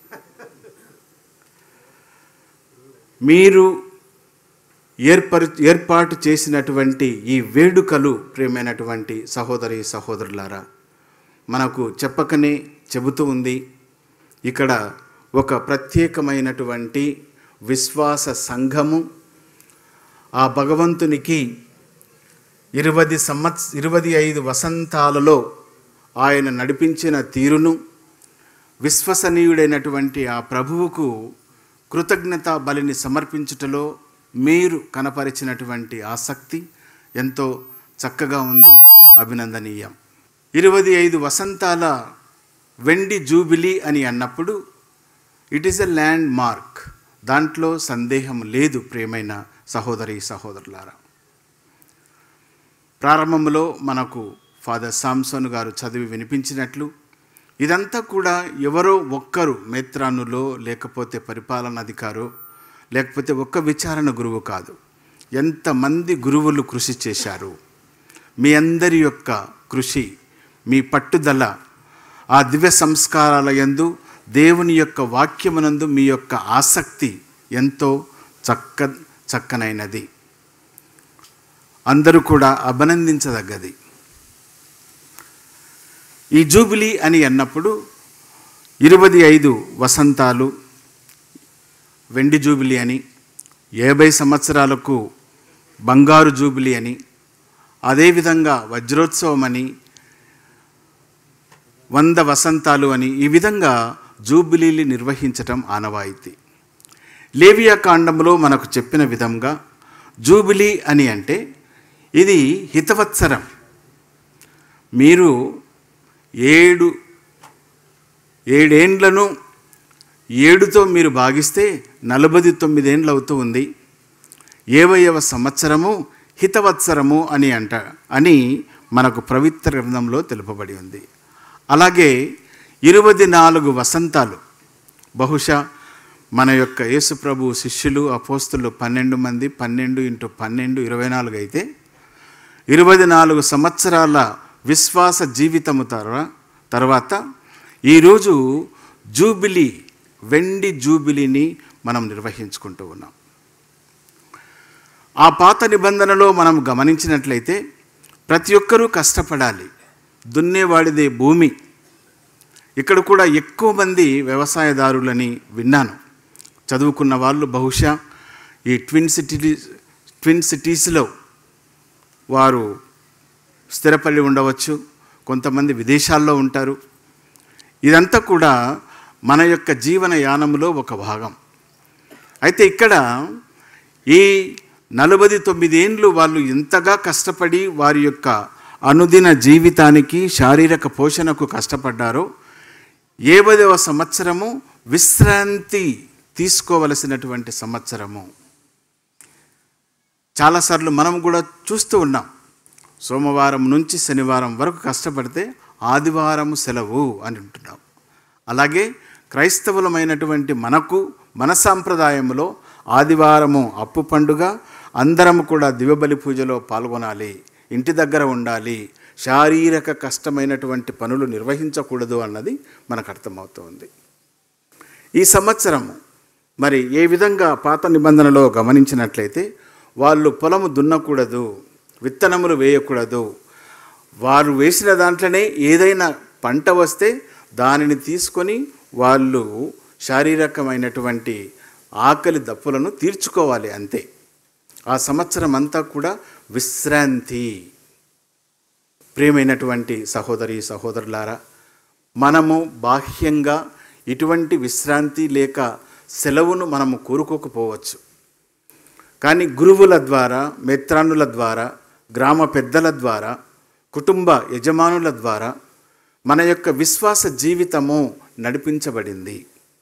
మీరు ఏర్పరు ఏర్పాటు చేసినటువంటి ఈ వేడుకలు ప్రియమైనటువంటి సహోదరి సహోదరులారా మనకు చెప్పకనే చెబుతూ ఉంది ఇక్కడ ఒక ప్రత్యేకమైనటువంటి విశ్వాస సంఘము ఆ భగవంతునికి ఇరవది సంవత్స ఇరవై ఐదు వసంతాలలో ఆయన నడిపించిన తీరును విశ్వసనీయుడైనటువంటి ఆ ప్రభువుకు కృతజ్ఞత బలిని సమర్పించుటలో మీరు కనపరిచినటువంటి ఆసక్తి ఎంతో చక్కగా ఉంది అభినందనీయం ఇరవై ఐదు వసంతాల వెండి జూబిలీ అని అన్నప్పుడు it is a landmark దాంట్లో సందేహం లేదు ప్రియమైన సహోదరి సహోదరులారా ప్రారంభంలో మనకు ఫాదర్ సామ్సన్ గారు చదివి వినిపించినట్లు ఇదంతా కూడా ఎవరో ఒక్కరు మేత్రానులో లేకపోతే పరిపాలనాధికారో లేకపోతే ఒక్క విచారణ గురువు కాదు ఎంతమంది గురువులు కృషి చేశారు మీ అందరి యొక్క కృషి మీ పట్టుదల ఆ దివ్య సంస్కారాల యందు దేవుని యొక్క వాక్యమునందు మీ యొక్క ఆసక్తి ఎంతో చక్క చక్కనైనది అందరూ కూడా అభినందించదగ్గది ఈ జూబిలీ అని అన్నప్పుడు ఇరవై ఐదు వసంతాలు వెండి జూబిలీ అని యాభై సంవత్సరాలకు బంగారు జూబిలీ అని అదేవిధంగా వజ్రోత్సవం అని వంద వసంతాలు అని ఈ విధంగా జూబిలీలు నిర్వహించటం ఆనవాయితీ లేవియా కాండంలో మనకు చెప్పిన విధంగా జూబిలీ అని అంటే ఇది హితవత్సరం మీరు ఏడు ఏడేండ్లను ఏడుతో మీరు భాగిస్తే నలభై తొమ్మిదేండ్లు అవుతూ ఉంది ఏవయవ సంవత్సరము హితవత్సరము అని అంట అని మనకు పవిత్ర గ్రంథంలో తెలుపబడి ఉంది అలాగే ఇరవై నాలుగు వసంతాలు బహుశా మన యొక్క యేసుప్రభు శిష్యులు అపోస్తులు పన్నెండు మంది పన్నెండు ఇంటూ పన్నెండు ఇరవై నాలుగు అయితే ఇరవై నాలుగు సంవత్సరాల విశ్వాస జీవితము తర్వా తర్వాత ఈరోజు జూబిలీ వెండి జూబిలీని మనం నిర్వహించుకుంటూ ఉన్నాం ఆ పాత నిబంధనలో మనం గమనించినట్లయితే ప్రతి ఒక్కరూ కష్టపడాలి దున్నేవాడిదే భూమి ఇక్కడ కూడా ఎక్కువ మంది వ్యవసాయదారులని విన్నాను చదువుకున్న వాళ్ళు బహుశా ఈ ట్విన్ సిటీ ట్విన్ సిటీస్లో వారు స్థిరపడి ఉండవచ్చు కొంతమంది విదేశాల్లో ఉంటారు ఇదంతా కూడా మన యొక్క జీవన యానంలో ఒక భాగం అయితే ఇక్కడ ఈ నలభై తొమ్మిదేండ్లు వాళ్ళు ఎంతగా కష్టపడి వారి యొక్క అనుదిన జీవితానికి శారీరక పోషణకు కష్టపడ్డారో ఏవదవ సంవత్సరము విశ్రాంతి తీసుకోవలసినటువంటి సంవత్సరము చాలాసార్లు మనం కూడా చూస్తూ ఉన్నాం సోమవారం నుంచి శనివారం వరకు కష్టపడితే ఆదివారం సెలవు అని ఉంటున్నాం అలాగే క్రైస్తవులమైనటువంటి మనకు మన సాంప్రదాయంలో ఆదివారము అప్పు పండుగ అందరం కూడా దివబలి పూజలో పాల్గొనాలి ఇంటి దగ్గర ఉండాలి శారీరక కష్టమైనటువంటి పనులు నిర్వహించకూడదు అన్నది మనకు అర్థమవుతోంది ఈ సంవత్సరము మరి ఏ విధంగా పాత నిబంధనలో గమనించినట్లయితే వాళ్ళు పొలము దున్నకూడదు విత్తనములు వేయకూడదు వారు వేసిన దాంట్లోనే ఏదైనా పంట వస్తే దానిని తీసుకొని వాళ్ళు శారీరకమైనటువంటి ఆకలి దప్పులను తీర్చుకోవాలి అంతే ఆ సంవత్సరం అంతా కూడా విశ్రాంతి ప్రియమైనటువంటి సహోదరి సహోదరులారా మనము బాహ్యంగా ఇటువంటి విశ్రాంతి లేక సెలవును మనము కోరుకోకపోవచ్చు కానీ గురువుల ద్వారా మిత్రానుల ద్వారా గ్రామ పెద్దల ద్వారా కుటుంబ యజమానుల ద్వారా మన యొక్క విశ్వాస జీవితము నడిపించబడింది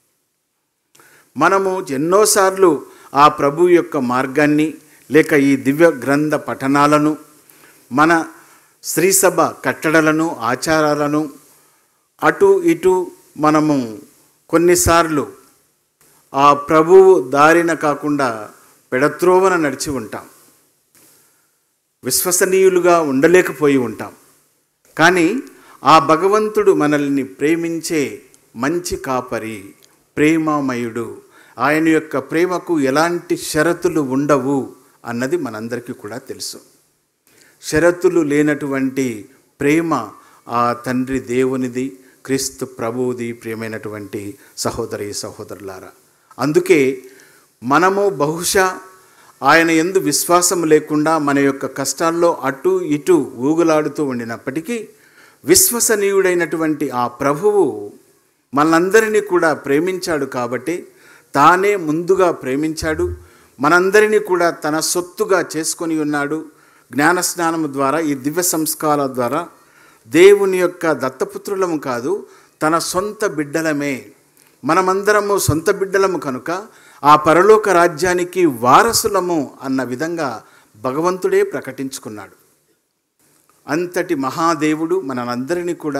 మనము ఎన్నోసార్లు ఆ ప్రభు యొక్క మార్గాన్ని లేక ఈ దివ్య గ్రంథ పఠనాలను మన శ్రీసభ కట్టడలను ఆచారాలను అటు ఇటు మనము కొన్నిసార్లు ఆ ప్రభువు దారిన కాకుండా పెడత్రోవన నడిచి ఉంటాం విశ్వసనీయులుగా ఉండలేకపోయి ఉంటాం కానీ ఆ భగవంతుడు మనల్ని ప్రేమించే మంచి కాపరి ప్రేమమయుడు ఆయన యొక్క ప్రేమకు ఎలాంటి షరతులు ఉండవు అన్నది మనందరికీ కూడా తెలుసు షరతులు లేనటువంటి ప్రేమ ఆ తండ్రి దేవునిది క్రీస్తు ప్రభువుది ప్రియమైనటువంటి సహోదరి సహోదరులారా అందుకే మనము బహుశా ఆయన ఎందు విశ్వాసం లేకుండా మన యొక్క కష్టాల్లో అటు ఇటు ఊగులాడుతూ ఉండినప్పటికీ విశ్వసనీయుడైనటువంటి ఆ ప్రభువు మనందరినీ కూడా ప్రేమించాడు కాబట్టి తానే ముందుగా ప్రేమించాడు మనందరినీ కూడా తన సొత్తుగా చేసుకొని ఉన్నాడు జ్ఞానస్నానం ద్వారా ఈ దివ్య సంస్కారాల ద్వారా దేవుని యొక్క దత్తపుత్రులము కాదు తన సొంత బిడ్డలమే మనమందరము సొంత బిడ్డలము కనుక ఆ పరలోక రాజ్యానికి వారసులము అన్న విధంగా భగవంతుడే ప్రకటించుకున్నాడు అంతటి మహాదేవుడు మనందరినీ కూడా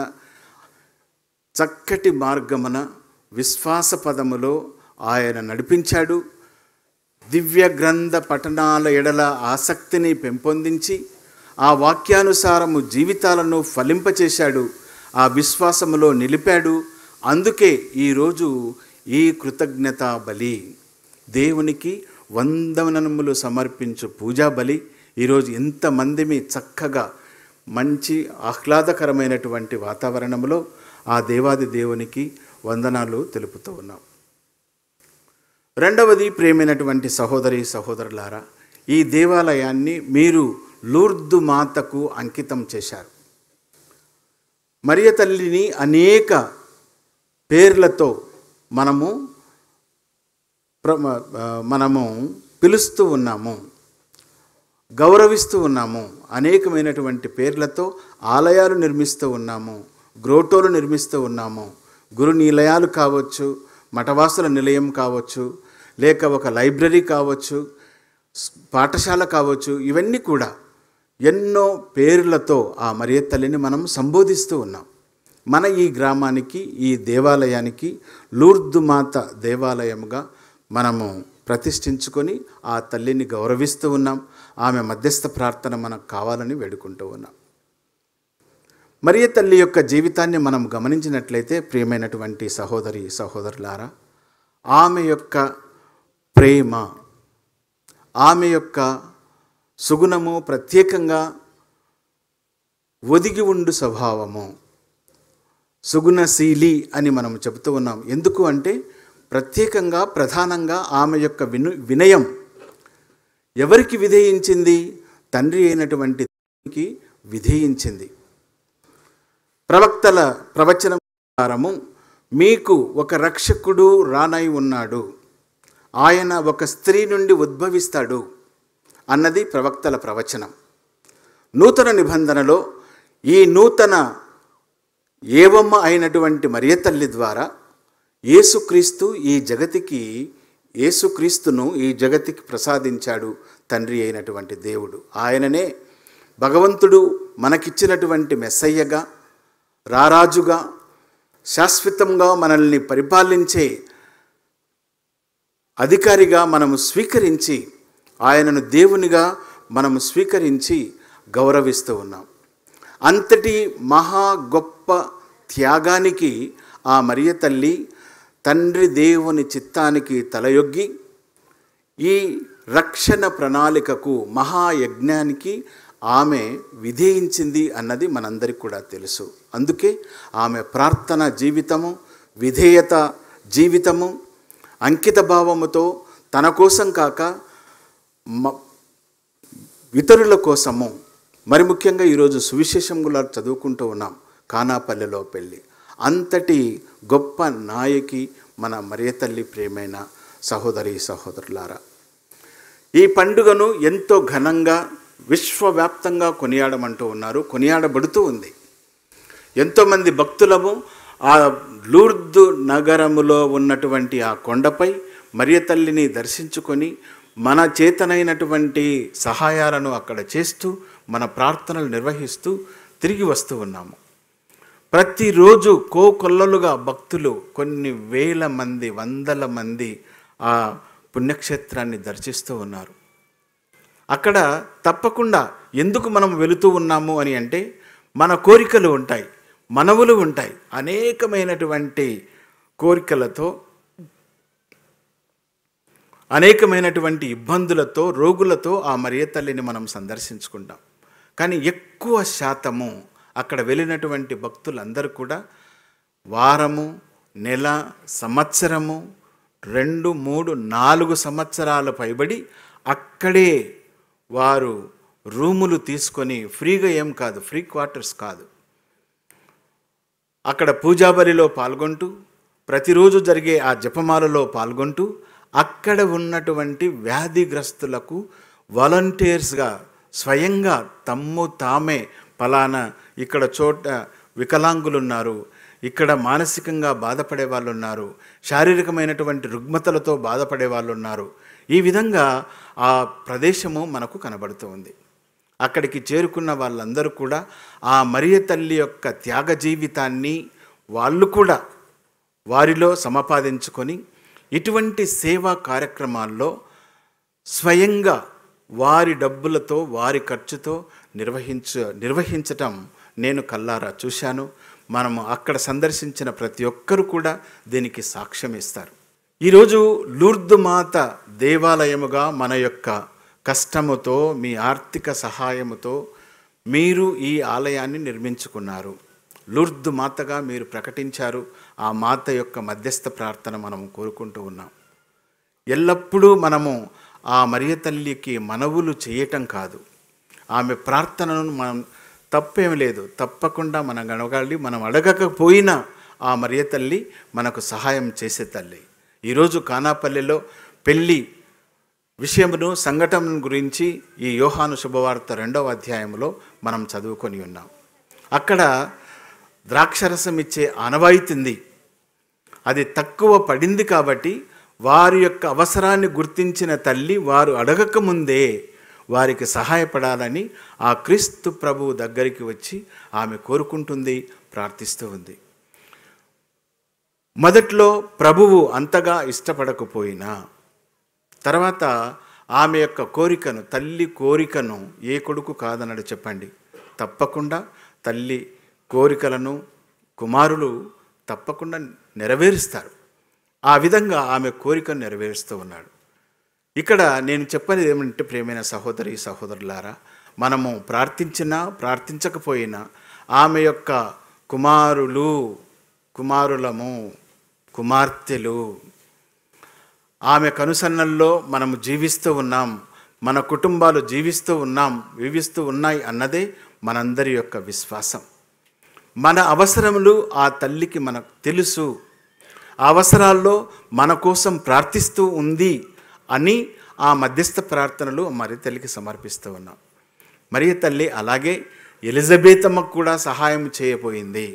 చక్కటి మార్గమున విశ్వాస పదములో ఆయన నడిపించాడు దివ్య గ్రంథ పఠనాల ఎడల ఆసక్తిని పెంపొందించి ఆ వాక్యానుసారము జీవితాలను ఫలింపచేశాడు ఆ విశ్వాసములో నిలిపాడు అందుకే ఈరోజు ఈ కృతజ్ఞత బలి దేవునికి వందనములు సమర్పించు పూజా బలి ఈరోజు ఎంతమందిమి చక్కగా మంచి ఆహ్లాదకరమైనటువంటి వాతావరణంలో ఆ దేవాది దేవునికి వందనాలు తెలుపుతూ ఉన్నాం రెండవది ప్రేమైనటువంటి సహోదరి సహోదరులారా ఈ దేవాలయాన్ని మీరు లూర్దు మాతకు అంకితం చేశారు మరియ తల్లిని అనేక పేర్లతో మనము ప్ర- ఆ, మనము పిలుస్తూ ఉన్నాము గౌరవిస్తూ ఉన్నాము అనేకమైనటువంటి పేర్లతో ఆలయాలు నిర్మిస్తూ ఉన్నాము గ్రోటోలు నిర్మిస్తూ ఉన్నాము గురు నిలయాలు కావచ్చు మఠవాసుల నిలయం కావచ్చు లేక ఒక లైబ్రరీ కావచ్చు స్- పాఠశాల కావచ్చు ఇవన్నీ కూడా ఎన్నో పేర్లతో ఆ మరియ తల్లిని మనం సంబోధిస్తూ ఉన్నాం మన ఈ గ్రామానికి ఈ దేవాలయానికి లూర్దు మాత దేవాలయముగా మనము ప్రతిష్ఠించుకొని ఆ తల్లిని గౌరవిస్తూ ఉన్నాం ఆమె మధ్యస్థ ప్రార్థన మనకు కావాలని వేడుకుంటూ ఉన్నాం మరియ తల్లి యొక్క జీవితాన్ని మనం గమనించినట్లయితే ప్రియమైనటువంటి సహోదరి సహోదరులారా ఆమె యొక్క ప్రేమ ఆమె యొక్క సుగుణము ప్రత్యేకంగా ఒదిగి ఉండు స్వభావము సుగుణశీలి అని మనం చెబుతూ ఉన్నాం ఎందుకు అంటే ప్రత్యేకంగా ప్రధానంగా ఆమె యొక్క విను వినయం ఎవరికి విధేయించింది తండ్రి అయినటువంటి దేవునికి విధేయించింది ప్రవక్తల ప్రవచనం ప్రకారము మీకు ఒక రక్షకుడు రానై ఉన్నాడు ఆయన ఒక స్త్రీ నుండి ఉద్భవిస్తాడు అన్నది ప్రవక్తల ప్రవచనం నూతన నిబంధనలో ఈ నూతన ఏవమ్మ అయినటువంటి మరియ తల్లి ద్వారా యేసుక్రీస్తు ఈ జగతికి యేసుక్రీస్తును ఈ జగతికి ప్రసాదించాడు తండ్రి అయినటువంటి దేవుడు ఆయననే భగవంతుడు మనకిచ్చినటువంటి మెస్సయ్యగా రారాజుగా శాశ్వతంగా మనల్ని పరిపాలించే అధికారిగా మనము స్వీకరించి ఆయనను దేవునిగా మనము స్వీకరించి గౌరవిస్తూ ఉన్నాం అంతటి మహా గొప్ప త్యాగానికి ఆ మరియ తల్లి తండ్రి దేవుని చిత్తానికి తలయొగ్గి ఈ రక్షణ ప్రణాళికకు మహాయజ్ఞానికి ఆమె విధేయించింది అన్నది మనందరికీ కూడా తెలుసు అందుకే ఆమె ప్రార్థన జీవితము విధేయత జీవితము అంకిత భావముతో తన కోసం కాక మ ఇతరుల కోసము మరి ముఖ్యంగా ఈరోజు సువిశేషం కూడా చదువుకుంటూ ఉన్నాం కానాపల్లెలో పెళ్ళి అంతటి గొప్ప నాయకి మన మరియ తల్లి ప్రేమైన సహోదరి సహోదరులారా ఈ పండుగను ఎంతో ఘనంగా విశ్వవ్యాప్తంగా కొనియాడమంటూ ఉన్నారు కొనియాడబడుతూ ఉంది ఎంతోమంది భక్తులము ఆ లూర్దు నగరములో ఉన్నటువంటి ఆ కొండపై మరియ తల్లిని దర్శించుకొని మన చేతనైనటువంటి సహాయాలను అక్కడ చేస్తూ మన ప్రార్థనలు నిర్వహిస్తూ తిరిగి వస్తూ ఉన్నాము ప్రతిరోజు కోకొల్లలుగా భక్తులు కొన్ని వేల మంది వందల మంది ఆ పుణ్యక్షేత్రాన్ని దర్శిస్తూ ఉన్నారు అక్కడ తప్పకుండా ఎందుకు మనం వెళుతూ ఉన్నాము అని అంటే మన కోరికలు ఉంటాయి మనవులు ఉంటాయి అనేకమైనటువంటి కోరికలతో అనేకమైనటువంటి ఇబ్బందులతో రోగులతో ఆ మరియ తల్లిని మనం సందర్శించుకుంటాం కానీ ఎక్కువ శాతము అక్కడ వెళ్ళినటువంటి భక్తులందరూ కూడా వారము నెల సంవత్సరము రెండు మూడు నాలుగు సంవత్సరాల పైబడి అక్కడే వారు రూములు తీసుకొని ఫ్రీగా ఏం కాదు ఫ్రీ క్వార్టర్స్ కాదు అక్కడ పూజాబలిలో పాల్గొంటూ ప్రతిరోజు జరిగే ఆ జపమాలలో పాల్గొంటూ అక్కడ ఉన్నటువంటి వ్యాధిగ్రస్తులకు వాలంటీర్స్గా స్వయంగా తమ్ము తామే పలానా ఇక్కడ చోట వికలాంగులు ఉన్నారు ఇక్కడ మానసికంగా బాధపడే వాళ్ళు ఉన్నారు శారీరకమైనటువంటి రుగ్మతలతో బాధపడే వాళ్ళు ఉన్నారు ఈ విధంగా ఆ ప్రదేశము మనకు కనబడుతుంది అక్కడికి చేరుకున్న వాళ్ళందరూ కూడా ఆ మరియ తల్లి యొక్క త్యాగ జీవితాన్ని వాళ్ళు కూడా వారిలో సమపాదించుకొని ఇటువంటి సేవా కార్యక్రమాల్లో స్వయంగా వారి డబ్బులతో వారి ఖర్చుతో నిర్వహించ నిర్వహించటం నేను కల్లారా చూశాను మనము అక్కడ సందర్శించిన ప్రతి ఒక్కరు కూడా దీనికి సాక్ష్యం ఇస్తారు ఈరోజు లూర్దు మాత దేవాలయముగా మన యొక్క కష్టముతో మీ ఆర్థిక సహాయముతో మీరు ఈ ఆలయాన్ని నిర్మించుకున్నారు లూర్దు మాతగా మీరు ప్రకటించారు ఆ మాత యొక్క మధ్యస్థ ప్రార్థన మనం కోరుకుంటూ ఉన్నాం ఎల్లప్పుడూ మనము ఆ మరియ తల్లికి మనవులు చేయటం కాదు ఆమె ప్రార్థనను మనం తప్పేం లేదు తప్పకుండా మనం అడగాలి మనం అడగకపోయినా ఆ మరియ తల్లి మనకు సహాయం చేసే తల్లి ఈరోజు కానాపల్లిలో పెళ్ళి విషయమును సంఘటన గురించి ఈ యోహాను శుభవార్త రెండవ అధ్యాయంలో మనం చదువుకొని ఉన్నాం అక్కడ ద్రాక్షరసం ఇచ్చే ఆనవాయితీంది అది తక్కువ పడింది కాబట్టి వారి యొక్క అవసరాన్ని గుర్తించిన తల్లి వారు అడగకముందే వారికి సహాయపడాలని ఆ క్రీస్తు ప్రభువు దగ్గరికి వచ్చి ఆమె కోరుకుంటుంది ప్రార్థిస్తూ ఉంది మొదట్లో ప్రభువు అంతగా ఇష్టపడకపోయినా తర్వాత ఆమె యొక్క కోరికను తల్లి కోరికను ఏ కొడుకు కాదన్నాడు చెప్పండి తప్పకుండా తల్లి కోరికలను కుమారులు తప్పకుండా నెరవేరుస్తారు ఆ విధంగా ఆమె కోరికను నెరవేరుస్తూ ఉన్నాడు ఇక్కడ నేను చెప్పనేది ఏమంటే ప్రేమైన సహోదరి సహోదరులారా మనము ప్రార్థించినా ప్రార్థించకపోయినా ఆమె యొక్క కుమారులు కుమారులము కుమార్తెలు ఆమె కనుసన్నల్లో మనము జీవిస్తూ ఉన్నాం మన కుటుంబాలు జీవిస్తూ ఉన్నాం జీవిస్తూ ఉన్నాయి అన్నదే మనందరి యొక్క విశ్వాసం మన అవసరములు ఆ తల్లికి మనకు తెలుసు ఆ అవసరాల్లో మన కోసం ప్రార్థిస్తూ ఉంది అని ఆ మధ్యస్థ ప్రార్థనలు మరి తల్లికి సమర్పిస్తూ ఉన్నాం మరి తల్లి అలాగే ఎలిజబెతమ్మకు కూడా సహాయం చేయబోయింది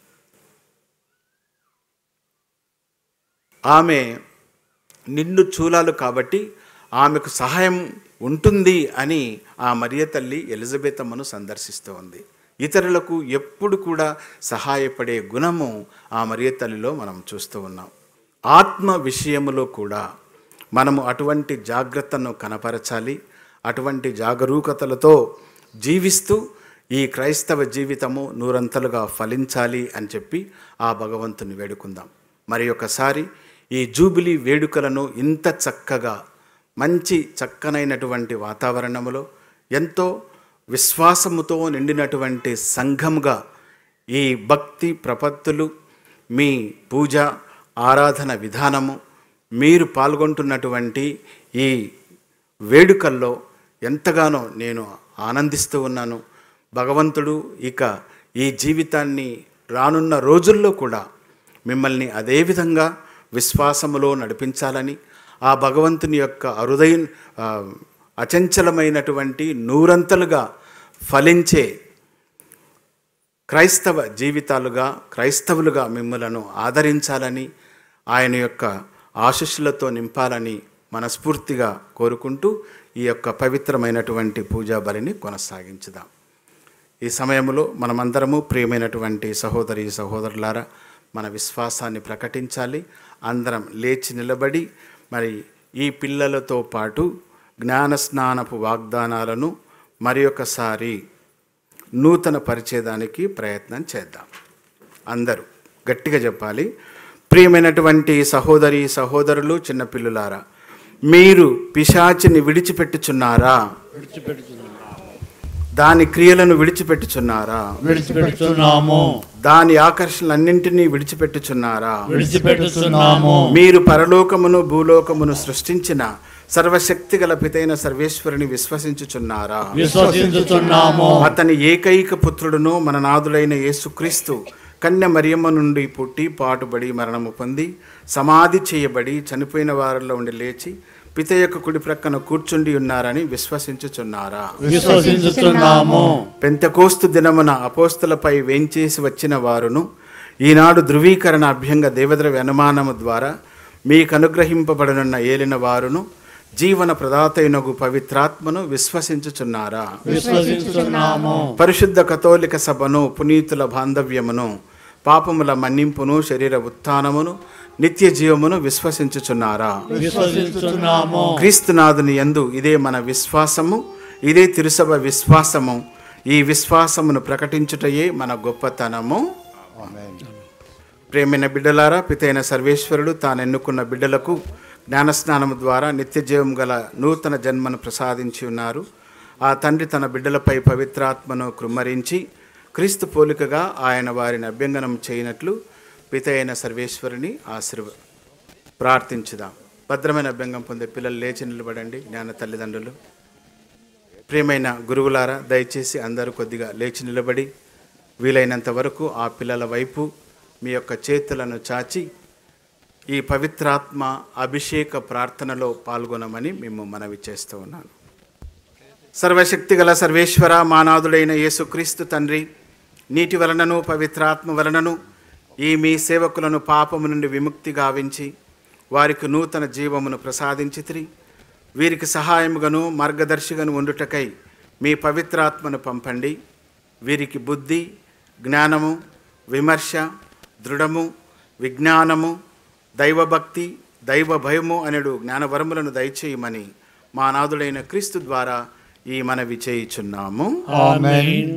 ఆమె నిండు చూలాలు కాబట్టి ఆమెకు సహాయం ఉంటుంది అని ఆ మరియ తల్లి ఎలిజబెతమ్మను సందర్శిస్తూ ఉంది ఇతరులకు ఎప్పుడు కూడా సహాయపడే గుణము ఆ మరియ తల్లిలో మనం చూస్తూ ఉన్నాం ఆత్మ విషయములో కూడా మనము అటువంటి జాగ్రత్తను కనపరచాలి అటువంటి జాగరూకతలతో జీవిస్తూ ఈ క్రైస్తవ జీవితము నూరంతలుగా ఫలించాలి అని చెప్పి ఆ భగవంతుని వేడుకుందాం మరి ఒకసారి ఈ జూబిలీ వేడుకలను ఇంత చక్కగా మంచి చక్కనైనటువంటి వాతావరణములో ఎంతో విశ్వాసముతో నిండినటువంటి సంఘముగా ఈ భక్తి ప్రపత్తులు మీ పూజ ఆరాధన విధానము మీరు పాల్గొంటున్నటువంటి ఈ వేడుకల్లో ఎంతగానో నేను ఆనందిస్తూ ఉన్నాను భగవంతుడు ఇక ఈ జీవితాన్ని రానున్న రోజుల్లో కూడా మిమ్మల్ని అదేవిధంగా విశ్వాసములో నడిపించాలని ఆ భగవంతుని యొక్క అరుదై ఆ, అచంచలమైనటువంటి నూరంతలుగా ఫలించే క్రైస్తవ జీవితాలుగా క్రైస్తవులుగా మిమ్మలను ఆదరించాలని ఆయన యొక్క ఆశీస్సులతో నింపాలని మనస్ఫూర్తిగా కోరుకుంటూ ఈ యొక్క పవిత్రమైనటువంటి పూజా బలిని కొనసాగించుదాం ఈ సమయంలో మనమందరము ప్రియమైనటువంటి సహోదరి సహోదరులారా మన విశ్వాసాన్ని ప్రకటించాలి అందరం లేచి నిలబడి మరి ఈ పిల్లలతో పాటు జ్ఞాన స్నానపు వాగ్దానాలను మరి ఒకసారి నూతన పరిచేదానికి ప్రయత్నం చేద్దాం అందరూ గట్టిగా చెప్పాలి ప్రియమైనటువంటి సహోదరి సహోదరులు చిన్నపిల్లులారా మీరు పిశాచిని విడిచిపెట్టుచున్నారా దాని క్రియలను విడిచిపెట్టుచున్నారా విడిచిపెడుతున్నాము దాని ఆకర్షణలన్నింటినీ విడిచిపెట్టుచున్నారా విడిచిపెడుతున్నాము మీరు పరలోకమును భూలోకమును సృష్టించిన సర్వశక్తి గల పితైన సర్వేశ్వరుని విశ్వసించుచున్నారా విశ్వసించుతున్నాము అతని ఏకైక పుత్రుడును మన నాదుడైన యేసుక్రీస్తు కన్య మరియమ్మ నుండి పుట్టి పాటుబడి మరణము పొంది సమాధి చేయబడి చనిపోయిన వారిలో ఉండి లేచి పిత యొక్క కుడి ప్రక్కన కూర్చుండి ఉన్నారని విశ్వసించుచున్నారా విశ్వసించుతున్నాము పెంతకోస్తు దినమున అపోస్తులపై వేంచేసి వచ్చిన వారును ఈనాడు ధృవీకరణ అభ్యంగ దేవద్రవ్య అనుమానము ద్వారా మీకు అనుగ్రహింపబడనున్న ఏలిన వారును జీవన ప్రదాతైనగు పవిత్రాత్మను విశ్వసించుచున్నారా విశ్వసించుతున్నాము పరిశుద్ధ కథోలిక సభను పునీతుల బాంధవ్యమును పాపముల మన్నింపును శరీర ఉత్థానమును నిత్య జీవమును విశ్వసించుచున్నారా విశ్వసించుతున్నాము క్రీస్తునాథుని యందు ఇదే మన విశ్వాసము ఇదే తిరుసభ విశ్వాసము ఈ విశ్వాసమును ప్రకటించుటయే మన గొప్పతనము ప్రేమైన బిడ్డలారా పితైన సర్వేశ్వరుడు తాను ఎన్నుకున్న బిడ్డలకు జ్ఞానస్నానము ద్వారా నిత్య జీవం గల నూతన జన్మను ప్రసాదించి ఉన్నారు ఆ తండ్రి తన బిడ్డలపై పవిత్రాత్మను కృమ్మరించి క్రీస్తు పోలికగా ఆయన వారిని అభ్యంగనం చేయనట్లు పితైన సర్వేశ్వరుని ఆశీర్వ ప్రార్థించుదాం భద్రమైన అభ్యంగం పొందే పిల్లలు లేచి నిలబడండి జ్ఞాన తల్లిదండ్రులు ప్రియమైన గురువులారా దయచేసి అందరూ కొద్దిగా లేచి నిలబడి వీలైనంత వరకు ఆ పిల్లల వైపు మీ యొక్క చేతులను చాచి ఈ పవిత్రాత్మ అభిషేక ప్రార్థనలో పాల్గొనమని మేము మనవి చేస్తూ ఉన్నాను సర్వశక్తి గల సర్వేశ్వర మానాథుడైన యేసుక్రీస్తు తండ్రి నీటి వలనను పవిత్రాత్మ వలనను ఈ మీ సేవకులను పాపము నుండి విముక్తి గావించి వారికి నూతన జీవమును ప్రసాదించితిరి వీరికి సహాయముగాను మార్గదర్శిగను ఉండుటకై మీ పవిత్రాత్మను పంపండి వీరికి బుద్ధి జ్ఞానము విమర్శ దృఢము విజ్ఞానము దైవభక్తి దైవ భయము అనడు జ్ఞానవరములను దయచేయమని మా నాథుడైన క్రీస్తు ద్వారా ఈ మనవి చేయుచున్నాము ఆమేన్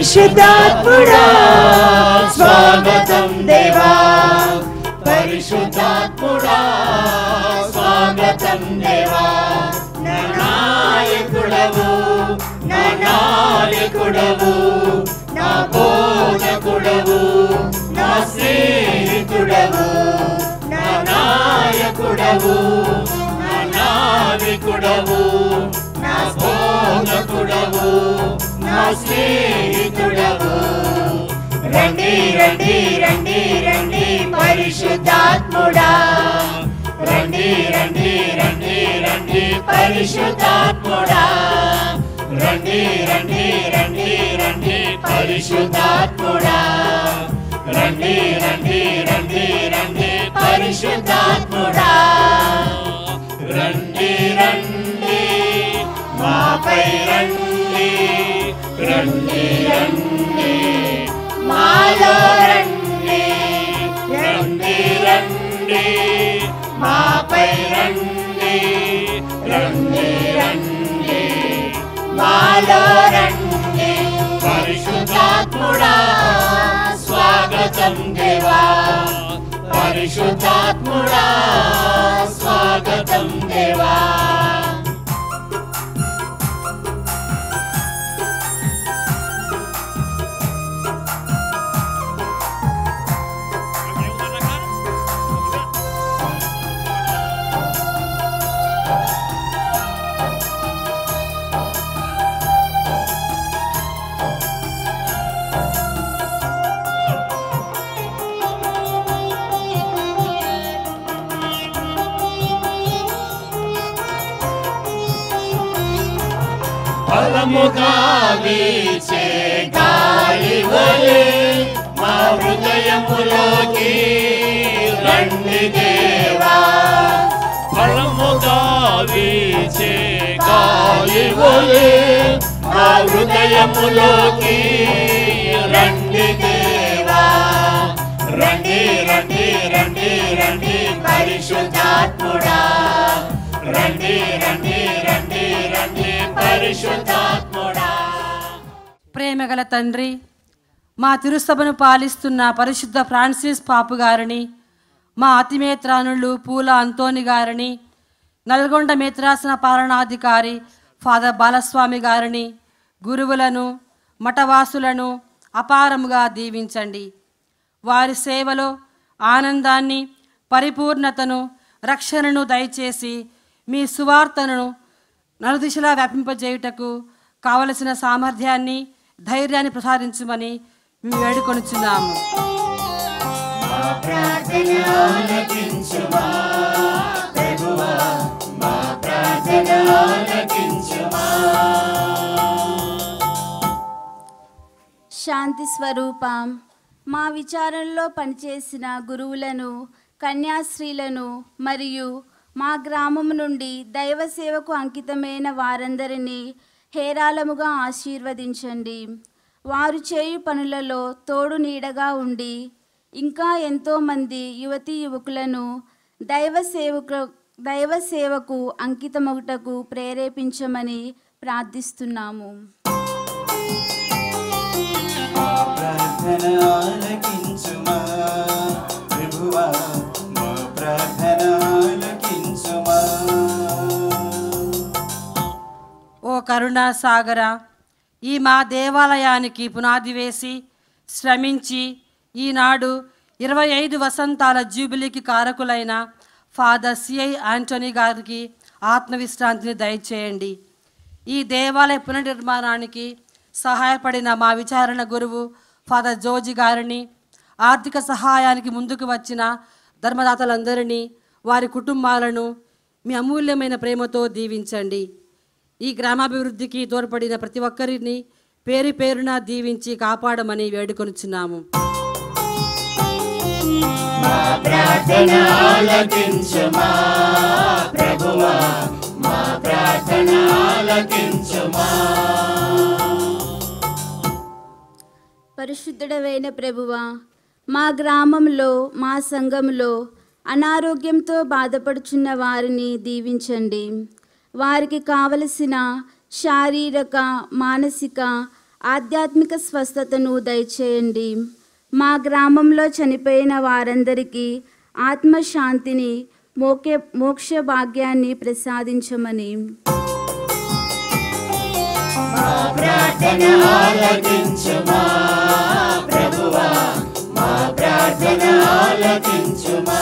పరిశుద్ధాత్ముడా స్వాగతం దేవా పరిశుద్ధాత్ముడా స్వాగతం దేవా నా నాయకుడవు నా నాయకుడవు నా బోధకుడవు నా స్నేహితుడవు నా నాయకుడవు నా నావికుడవు నా బోధకుడవు నా స్నేహితుడవు రండి రండి రండి రండి పరిశుద్ధాత్ముడా రండి రండి రండి రండి పరిశుద్ధాత్ముడా రండి రండి రండి రండి పరిశుద్ధాత్ముడా రండి రండి రండి రండి పరిశుద్ధాత్ముడా రండి రండి మాపై రండి రండి రండి మాలో రండి రండి రండి మాపై రండి రండి రండి మాలో రండి పరిశుద్ధాత్ముడా స్వాగతం దేవా పరిశుద్ధాత్ముడా స్వాగతం దేవా బలముగా వీచే గాలి వలె మా హృదయములోకి రండి దేవా బలముగా వీచే గాలి వలె మా హృదయములోకి రండి దేవా రండి రండి రండి రండి పరిశుద్ధాత్ముడా రండి రండి రండి రండి పరిశుద్ధాత్ముడా ప్రేమగల తండ్రి మా తిరుసభను పాలిస్తున్న పరిశుద్ధ ఫ్రాన్సిస్ పాపు గారిని మా అతిమేత్రానులు పూల అంతోని గారిని నల్గొండ మేత్రాసన పాలనాధికారి ఫాదర్ బాలస్వామి గారిని గురువులను మఠవాసులను అపారముగా దీవించండి వారి సేవలో ఆనందాన్ని పరిపూర్ణతను రక్షణను దయచేసి మీ సువార్తను నలుదిశలా వ్యాపింపజేయుటకు కావలసిన సామర్థ్యాన్ని ధైర్యాన్ని ప్రసాదించమని మేము వేడుకొనుచున్నాము శాంతి స్వరూపం మా విచారణలో పనిచేసిన గురువులను కన్యాశ్రీలను మరియు మా గ్రామం నుండి దైవ సేవకు అంకితమైన వారందరినీ హేరాళముగా ఆశీర్వదించండి వారు చేయు పనులలో తోడు నీడగా ఉండి ఇంకా ఎంతోమంది యువతీ యువకులను దైవ సేవకు దైవ సేవకు అంకితమగుటకు ప్రేరేపించమని ప్రార్థిస్తున్నాము ప్రార్థన ఆలకించుమా ప్రభువా మా ప్రార్థన ఆలకించుమా ఓ కరుణా సాగర ఈ మా దేవాలయానికి పునాది వేసి శ్రమించి ఈనాడు ఇరవై ఐదు వసంతాల జూబిలీకి కారకులైన ఫాదర్ సిఐ ఆంటోనీ గారికి ఆత్మవిశ్రాంతిని దయచేయండి ఈ దేవాలయ పునర్నిర్మాణానికి సహాయపడిన మా విచారణ గురువు ఫాదర్ జోజి గారిని ఆర్థిక సహాయానికి ముందుకు వచ్చిన ధర్మదాతలందరినీ వారి కుటుంబాలను మీ అమూల్యమైన ప్రేమతో దీవించండి ఈ గ్రామాభివృద్ధికి తోడ్పడిన ప్రతి ఒక్కరిని పేరు పేరున దీవించి కాపాడమని వేడుకొనుచున్నాము ప్రార్థన ఆలకించుమా ప్రభువా మా ప్రార్థన ఆలకించుమా పరిశుద్ధుడవైన ప్రభువా మా గ్రామంలో మా సంఘంలో అనారోగ్యంతో బాధపడుచున్న వారిని దీవించండి వారికి కావలసిన శారీరక మానసిక ఆధ్యాత్మిక స్వస్థతను దయచేయండి మా గ్రామంలో చనిపోయిన వారందరికీ ఆత్మశాంతిని మోకే మోక్ష భాగ్యాన్ని ప్రసాదించమని ప్రార్థన ఆలకించుమా ప్రభువా మా ప్రార్థన ఆలకించుమా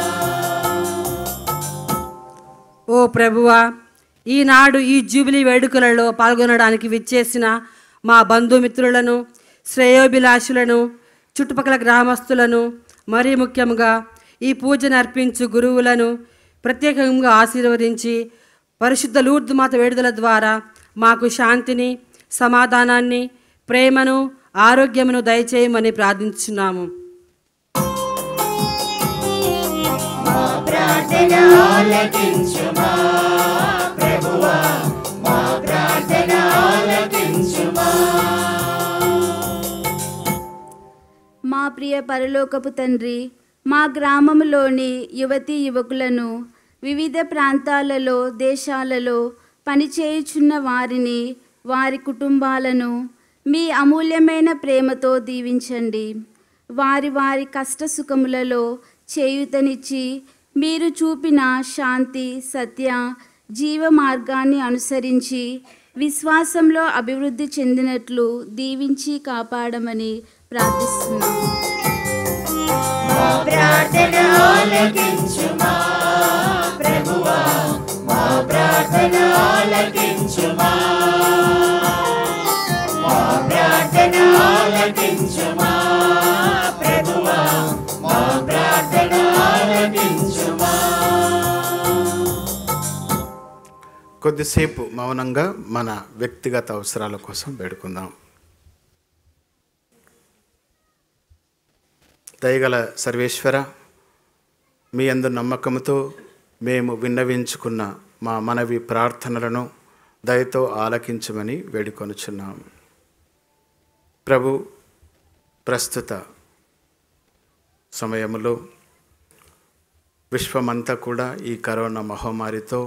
ఓ ప్రభువా ఈనాడు ఈ జూబిలీ వేడుకలలో పాల్గొనడానికి విచ్చేసిన మా బంధుమిత్రులను శ్రేయోభిలాషులను చుట్టుపక్కల గ్రామస్తులను మరీ ముఖ్యంగా ఈ పూజను అర్పించు గురువులను ప్రత్యేకంగా ఆశీర్వదించి పరిశుద్ధ లూర్దు మాత వేడుదల ద్వారా మాకు శాంతిని సమాధానాన్ని ప్రేమను ఆరోగ్యమును దయచేయమని ప్రార్థించున్నాము ప్రార్థన ఆలకించుమా ప్రభువా మా ప్రార్థన ఆలకించుమా మా ప్రియ పరలోకపు తండ్రి మా గ్రామంలోని యువతీ యువకులను వివిధ ప్రాంతాలలో దేశాలలో పనిచేయుచున్న వారిని వారి కుటుంబాలను మీ అమూల్యమైన ప్రేమతో దీవించండి వారి వారి కష్ట సుఖములలో చేయుతనిచ్చి మీరు చూపిన శాంతి సత్య జీవ మార్గాన్ని అనుసరించి విశ్వాసంలో అభివృద్ధి చెందినట్లు దీవించి కాపాడమని ప్రార్థిస్తున్నాము ప్రార్థన ఆలకించుమా ప్రభువా మా ప్రార్థన ఆలకించుమా మా ప్రార్థన ఆలకించుమా ప్రభువా మా ప్రార్థన ఆలకించుమా కొద్దిసేపు మౌనంగా మన వ్యక్తిగత అవసరాల కోసం వేడుకుందాం దయగల సర్వేశ్వర మీ అందు నమ్మకంతో మేము విన్నవించుకున్న మా మనవి ప్రార్థనలను దయతో ఆలకించమని వేడుకొనుచున్నాము ప్రభు ప్రస్తుత సమయంలో విశ్వమంతా కూడా ఈ కరోనా మహమ్మారితో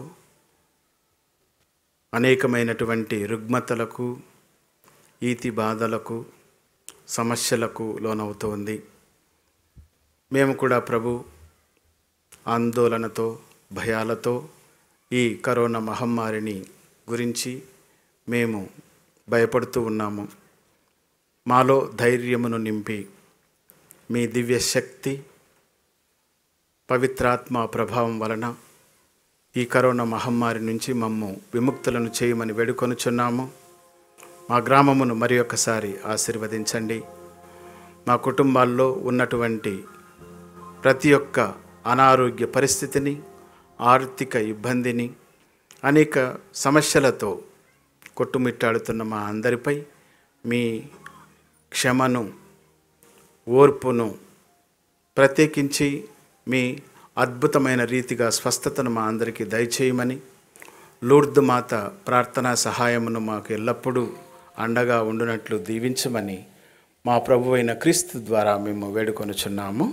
అనేకమైనటువంటి రుగ్మతలకు ఈతి బాధలకు సమస్యలకు లోనవుతోంది మేము కూడా ప్రభు ఆందోళనతో భయాలతో ఈ కరోనా మహమ్మారిని గురించి మేము భయపడుతూ ఉన్నాము మాలో ధైర్యమును నింపి మీ దివ్య శక్తి పవిత్రాత్మ ప్రభావం వలన ఈ కరోనా మహమ్మారి నుంచి మమ్ము విముక్తులను చేయమని వేడుకొనుచున్నాము మా గ్రామమును మరి ఒకసారి ఆశీర్వదించండి మా కుటుంబాల్లో ఉన్నటువంటి ప్రతి ఒక్క అనారోగ్య పరిస్థితిని ఆర్థిక ఇబ్బందిని అనేక సమస్యలతో కొట్టుమిట్టాడుతున్న మా అందరిపై మీ క్షమను ఓర్పును ప్రత్యేకించి మీ అద్భుతమైన రీతిగా స్వస్థతను మా అందరికీ దయచేయమని లూర్దు మాత ప్రార్థనా సహాయమును మాకు ఎల్లప్పుడూ అండగా ఉండునట్లు దీవించమని మా ప్రభు అయిన క్రీస్తు ద్వారా మేము వేడుకొనుచున్నాము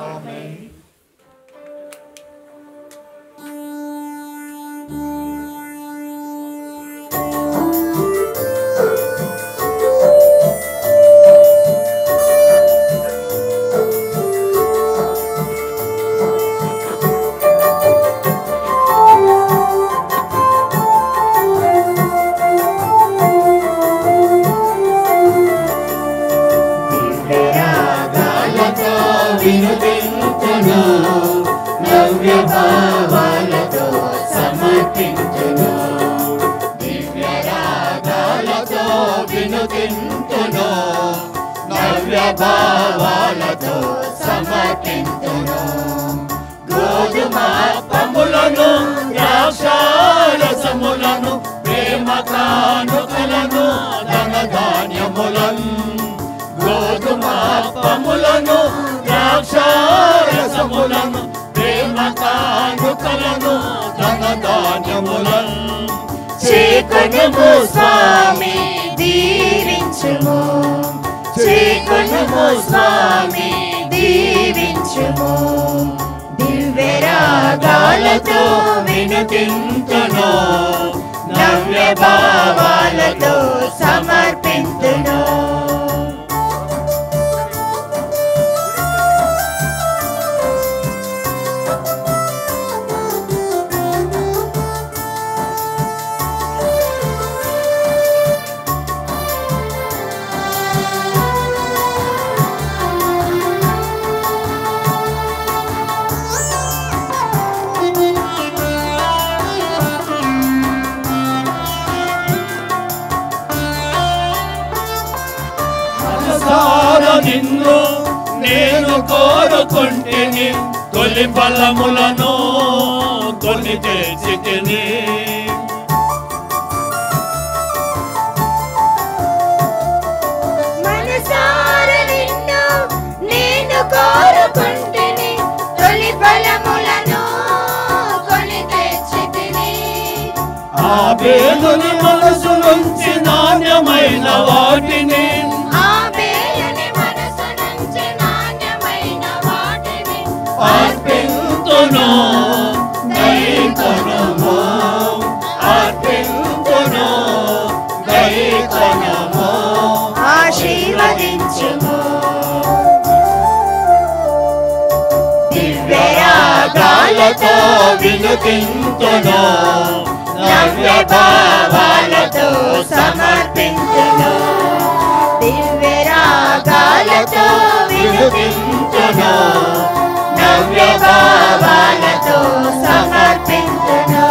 రాగాలతో వినుదింతును నవ్య భావాలతో సమర్పించును దివ్య రాగాలతో వినుదింతును నవ్య భావాలతో సమర్పించును గోధుమ పములను ద్రాక్షారసములను ప్రేమ కానుకలను ధనధాన్యములను గోధుమ పములను ద్రాక్షారసములను ప్రేమ కానుకలను ధనధాన్యములను చేకొనుము స్వామి దీవించుము చేకొనుము స్వామి దీవించుము దివ్య రాగాలతో వినుతింతును నవ్య నవ్య భావాలతో సమర్పింతును మనసార నిన్ను నేను కోరుకుంటేని తొలి ఫలములను కొని తెచ్చితిని మనసార నిన్ను నేను కోరుకుంటుని తొలి ఫలములను కొని తెచ్చితిని ఆ పేరుని మనసు నుంచి నాణ్యమైన వాటిని ఆ మేలుని మనసు నుంచి నాణ్యమైన వాటిని అర్పింతును దైకొనము అర్పింతును దైకొనము ఆశీర్వదించుము దివ్యరాగాలతో వినుతింతును నవ్య భావాలతో సమర్పించును దివ్యరాగాలతో వినుతించును నవ్య భావాలతో సమర్పించును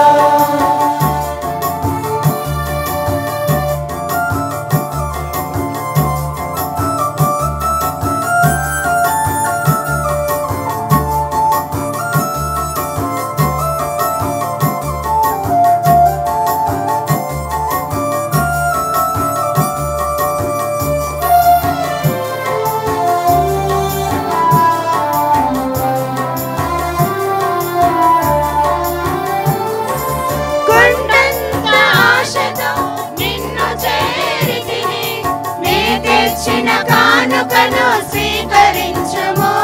కొండంత ఆశతో నిన్ను చేరితిని నీ తెచ్చిన కానుకను స్వీకరించుము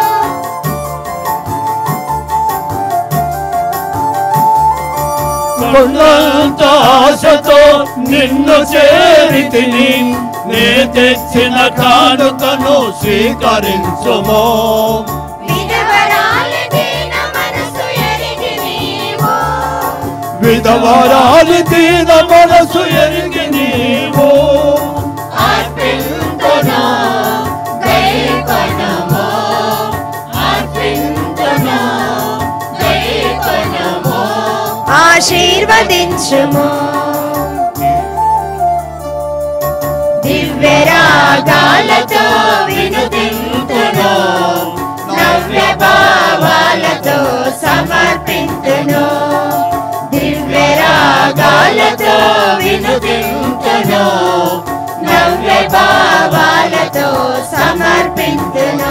కొండంత ఆశతో నిన్ను చేరితిని నే తెచ్చిన కానుకను స్వీకరించుము విధవరాలి దీన మనసు ఎరిగి నీవు విధవరాలి దీన మనసు ఎరిగి నీవు అర్పింతును దైకొనము అర్పింతును దైకొనము ఆశీర్వదించుము దివ్యరాగాలతో వినుతింతును నవ్య భావాలతో సమర్పింతును దివ్యరాగాలతో వినుతింతును నవ్య భావాలతో సమర్పింతును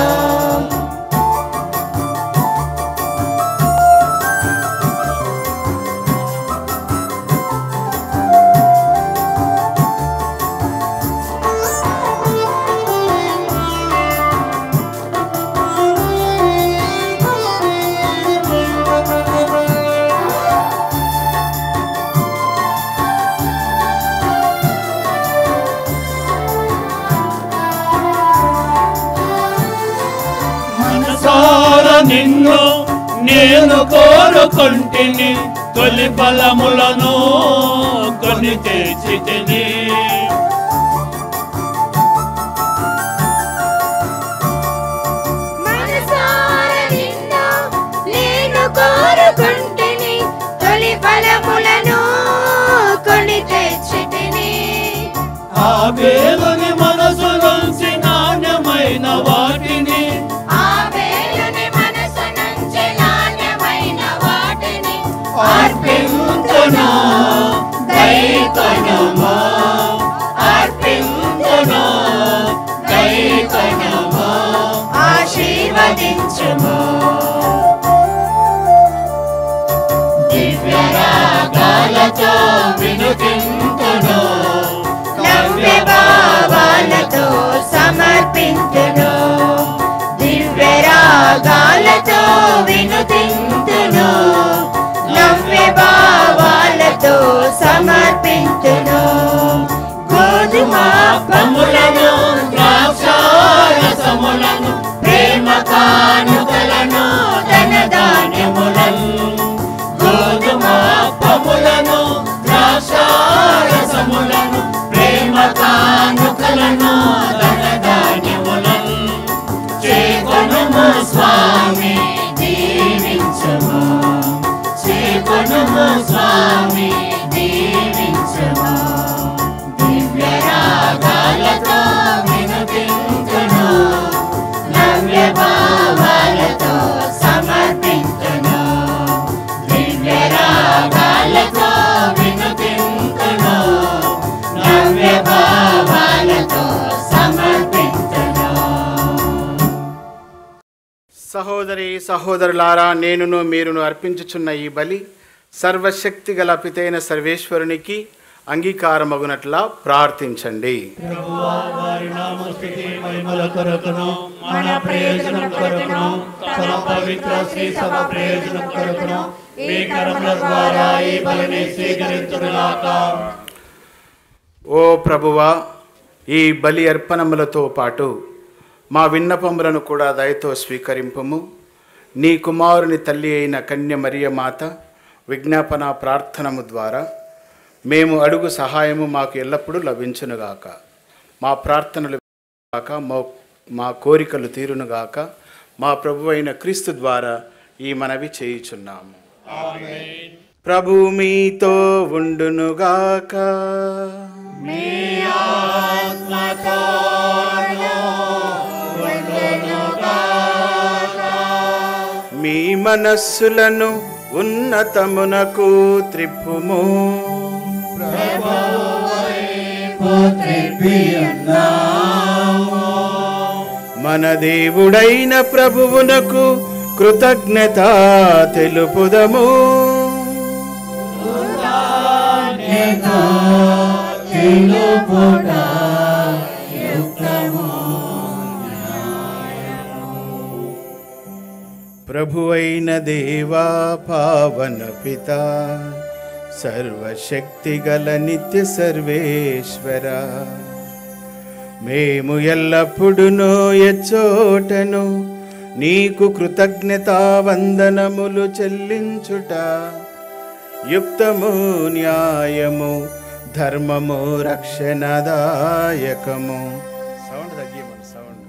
మనసార నిన్ను నేను కోరుకుంటిని తొలి ఫలములను కొని తెచ్చితిని మనసార నిన్ను నేను కోరుకుంటుని తొలి ఫలములను కొని తెచ్చితిని ఆ వేలుని మనసు నుంచి నాణ్యమైన వాటిని ఆ వేలుని మనసు నుంచి నాణ్యమైన వాటిని అర్పింతును దైకొనము అర్పింతును దైకొనము ఆశీర్వదించుము దివ్యరాగాలతో వినుతింతును నవ్య భావాలతో సమర్పింతును దివ్యరాగాలతో వినుతింతును నవ్య భావాలతో సమర్పింతును గోధుమ పములను ద్రాక్షారసములను ప్రేమ కానుకలను ధనధాన్యములను గోధుమ పములను ద్రాక్షారసములను ప్రేమ కానుకలను ధనధాన్యములను చేకొనుము స్వామి దీవించము చేకొనుము స్వామి దీవించము దివ్య రాగాలతో వినుతింతును నవ్య భావాలతో సమర్పింతును దివ్య రాగాలతో వినుతింతును నవ్య భావాలతో సమర్పింతును సహోదరి సహోదరులారా నేనును మీరును అర్పించుచున్న ఈ బలి సర్వశక్తి గల పితైన సర్వేశ్వరునికి అంగీకారమగునట్లా ప్రార్థించండి వారి నామస్థుతి మహిమల కొరకును మన ప్రయోజనం కొరకును తమ పవిత్ర శ్రీ సభ ప్రయోజనం కొరకును మీ కరముల ద్వారా ఈ బలిని స్వీకరించుగాక ఓ ప్రభువా ఈ బలి అర్పణములతో పాటు మా విన్నపములను కూడా దయతో స్వీకరింపము నీ కుమారుని తల్లి అయిన కన్య మరియ మాత విజ్ఞాపన ప్రార్థనము ద్వారా మేము అడుగు సహాయము మాకు ఎల్లప్పుడూ లభించునుగాక మా ప్రార్థనలు గాక మా మా కోరికలు తీరునుగాక మా ప్రభు అయిన క్రీస్తు ద్వారా ఈ మనవి చేయుచున్నాము ప్రభు మీతో ఉండునుగాక మీ మనస్సులను ఉన్నతమునకు త్రిప్పుము మన దేవుడైన ప్రభువునకు కృతజ్ఞత తెలుపుదము ప్రభువైన దేవా పావన పిత సర్వశక్తిగల నిత్య సర్వేశ్వర మేము ఎల్లప్పుడును ఎచ్చోటను నీకు కృతజ్ఞతా వందనములు చెల్లించుట యుక్తము న్యాయము ధర్మము రక్షణదాయకము సౌండ్ తగ్గిమను సౌండ్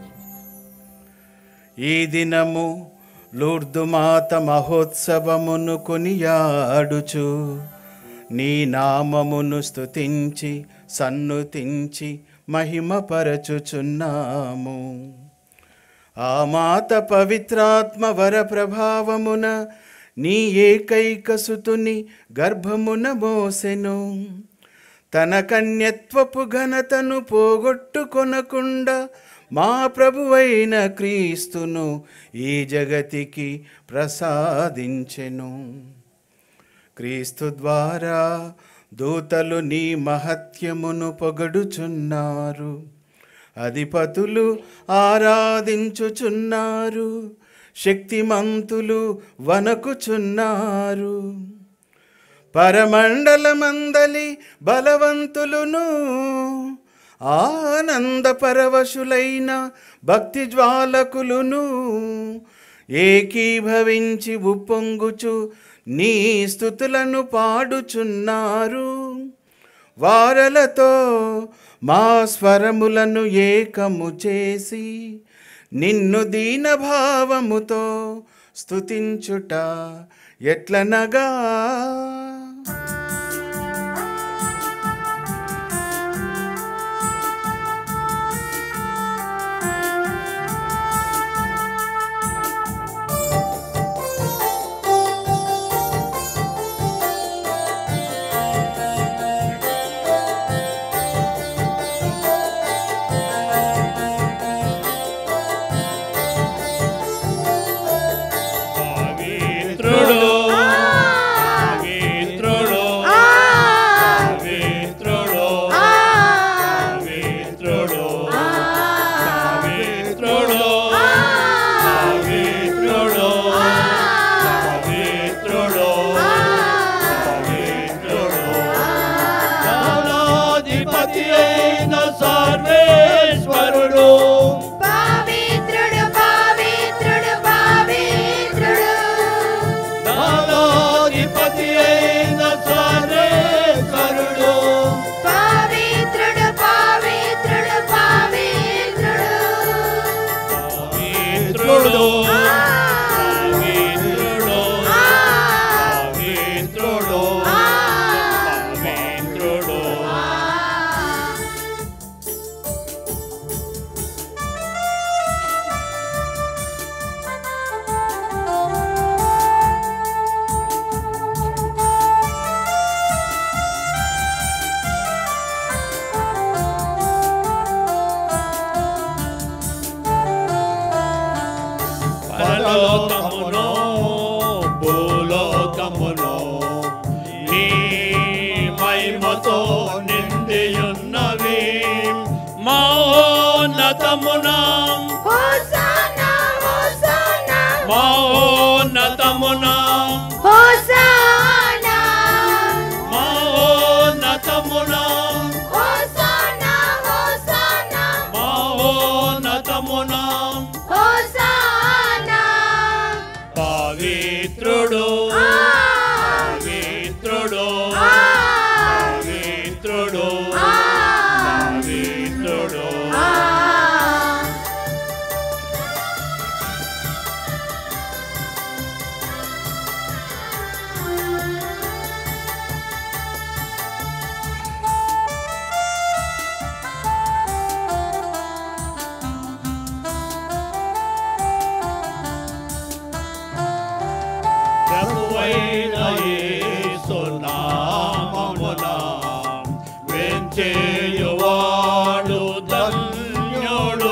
ఈ దినము లూర్దు మాత మహోత్సవమును కొనియాడుచు నీ నామమును స్తుతించి సన్నుతించి మహిమపరచుచున్నాము ఆ మాత పవిత్రాత్మ వర ప్రభావమున నీ ఏకైక సుతుని గర్భమున మోసెను తన కన్యత్వపు ఘనతను పోగొట్టుకొనకుండా మా ప్రభువైన క్రీస్తును ఈ జగతికి ప్రసాదించెను క్రీస్తు ద్వారా దూతలు నీ మహత్యమును పొగడుచున్నారు అధిపతులు ఆరాధించుచున్నారు శక్తిమంతులు వనకుచున్నారు పరమండలమందలి బలవంతులును ఆనంద పరవశులైన భక్తి జ్వాలకులును ఏకీభవించి ఉప్పొంగుచు నీ స్థుతులను పాడుచున్నారు వారలతో మా స్వరములను ఏకము చేసి నిన్ను దీనభావముతో స్తుతించుట ఎట్లనగా పవిత్రుడు పవిత్రుడు పరలోకమును భూలోకమును నీ మహిమతో నిండియున్నవి మౌన్నతమున హోసానా హోసానా మౌన్నతమున హోసానా మౌన్నతమున హోసానా హోసానా మౌన్నతమున హోసానా పవిత్రుడు పవిత్రుడు పవిత్రుడు పవిత్రుడు ప్రభువైన యేసు నామమున వెంచేయువాడు ధన్యుడు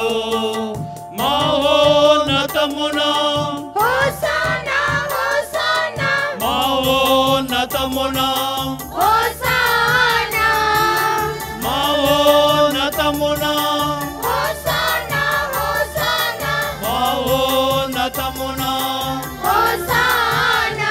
మహోన్నతమున హోసానా హోసానా మహోన్నతమున హోసానా మహోన్నతమున హోసానా హోసానా మహోన్నతమున హోసానా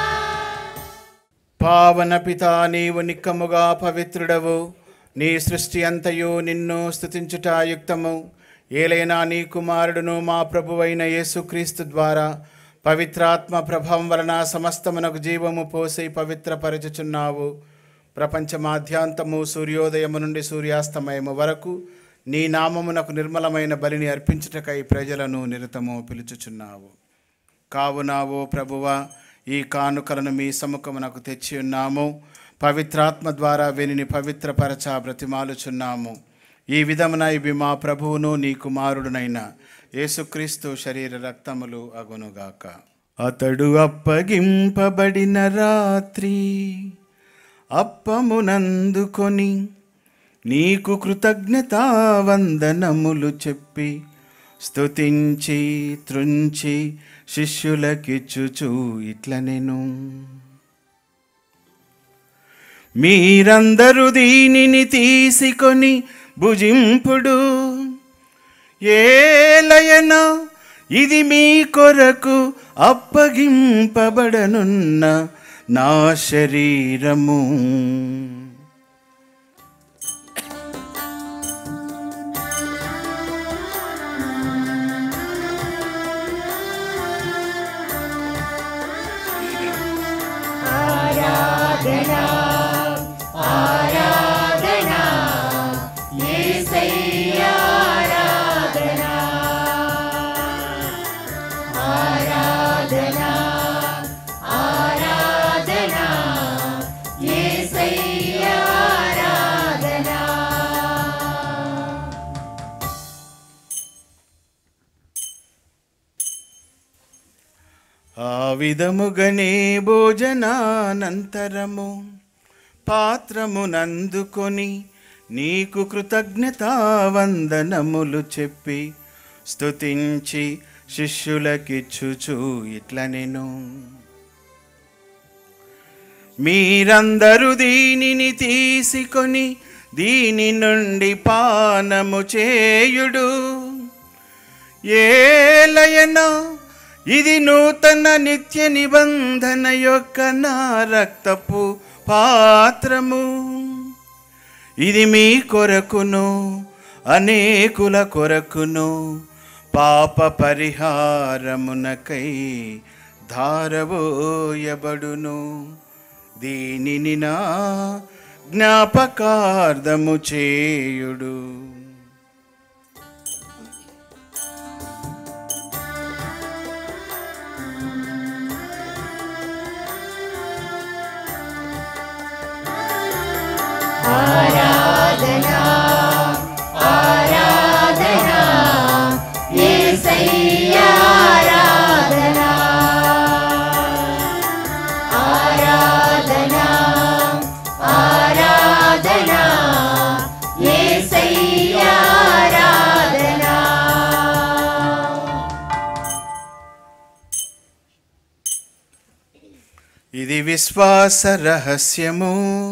పావన పితా నీవు నిక్కముగా పవిత్రుడవు నీ సృష్టి అంతయు నిన్ను స్తుతించుట యుక్తము ఏలైనా నీ కుమారుడును మా ప్రభువైన యేసుక్రీస్తు ద్వారా పవిత్రాత్మ ప్రభావం వలన సమస్తమునకు జీవము పోసి పవిత్రపరచుచున్నావు ప్రపంచమాద్యాంతము సూర్యోదయము నుండి సూర్యాస్తమయము వరకు నీ నామమునకు నిర్మలమైన బలిని అర్పించుటకై ప్రజలను నిరతము పిలుచుచున్నావు కావున ఓ ప్రభువా ఈ కానుకలను మీ సముఖమునకు తెచ్చి ఉన్నాము పవిత్రాత్మ ద్వారా వీనిని పవిత్రపరచ బ్రతిమాలుచున్నాము ఈ విధమున ఇవి మా ప్రభువును నీ కుమారుడునైన యేసుక్రీస్తు శరీర రక్తములు అగునుగాక అతడు అప్పగింపబడిన రాత్రి అప్పమునందుకొని నీకు కృతజ్ఞతా వందనములు చెప్పి స్తుతించి త్రుంచి శిష్యులకిచ్చుచు ఇట్లనెను మీరందరూ దీనిని తీసుకొని భుజింపుడు ఏలయన ఇది మీ కొరకు అప్పగింపబడనున్న నా శరీరము ఆరాధనా ఆరాధనా యేసయ్యా ఆరాధనా ఆరాధనా ఆరాధనా యేసయ్యా ఆరాధనా ఆ విధముగనే భోజనానంతరము పాత్రమునందుకొని నీకు కృతజ్ఞతా వందనములు చెప్పి స్తుతించి శిష్యులకిచ్చుచు ఇట్ల నేను మీరందరూ దీనిని తీసుకొని దీని నుండి పానము చేయుడు ఏలయనో ఇది నూతన నిత్య నిబంధన యొక్క నా రక్తపు పాత్రము ఇది మీ కొరకును అనేకుల కొరకును పాప పరిహారమునకై ధారవోయబడును దీనిని నా జ్ఞాపకార్థము చేయుడు ఆరాధనా ఆరాధనా యేసయ్యా ఆరాధనా ఆరాధనా ఆరాధనా యేసయ్యా ఆరాధనా ఇది విశ్వాస రహస్యము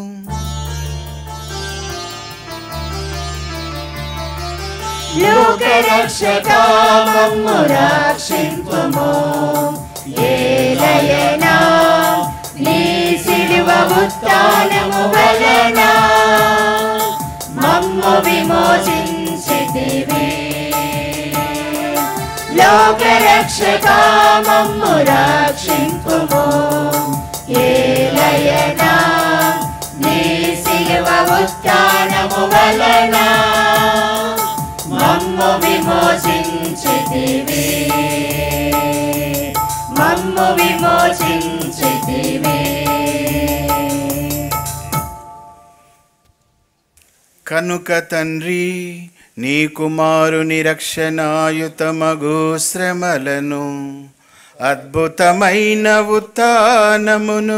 లోకరక్షకా మమ్ము రక్షింపుము ఏలయనా నీ సిలువ ఉత్థానము వలన మమ్ము విమోచించితివి లోకరక్షకా మమ్ము రక్షింపుము ఏలయనా నీ సిలువ ఉత్థానము వలన మమ్ము విమోచించితివి మమ్ము విమోచించితివి కనుక తండ్రి నీ కుమారుని రక్షణాయుతమగు శ్రమలను అద్భుతమైన ఉత్థానమును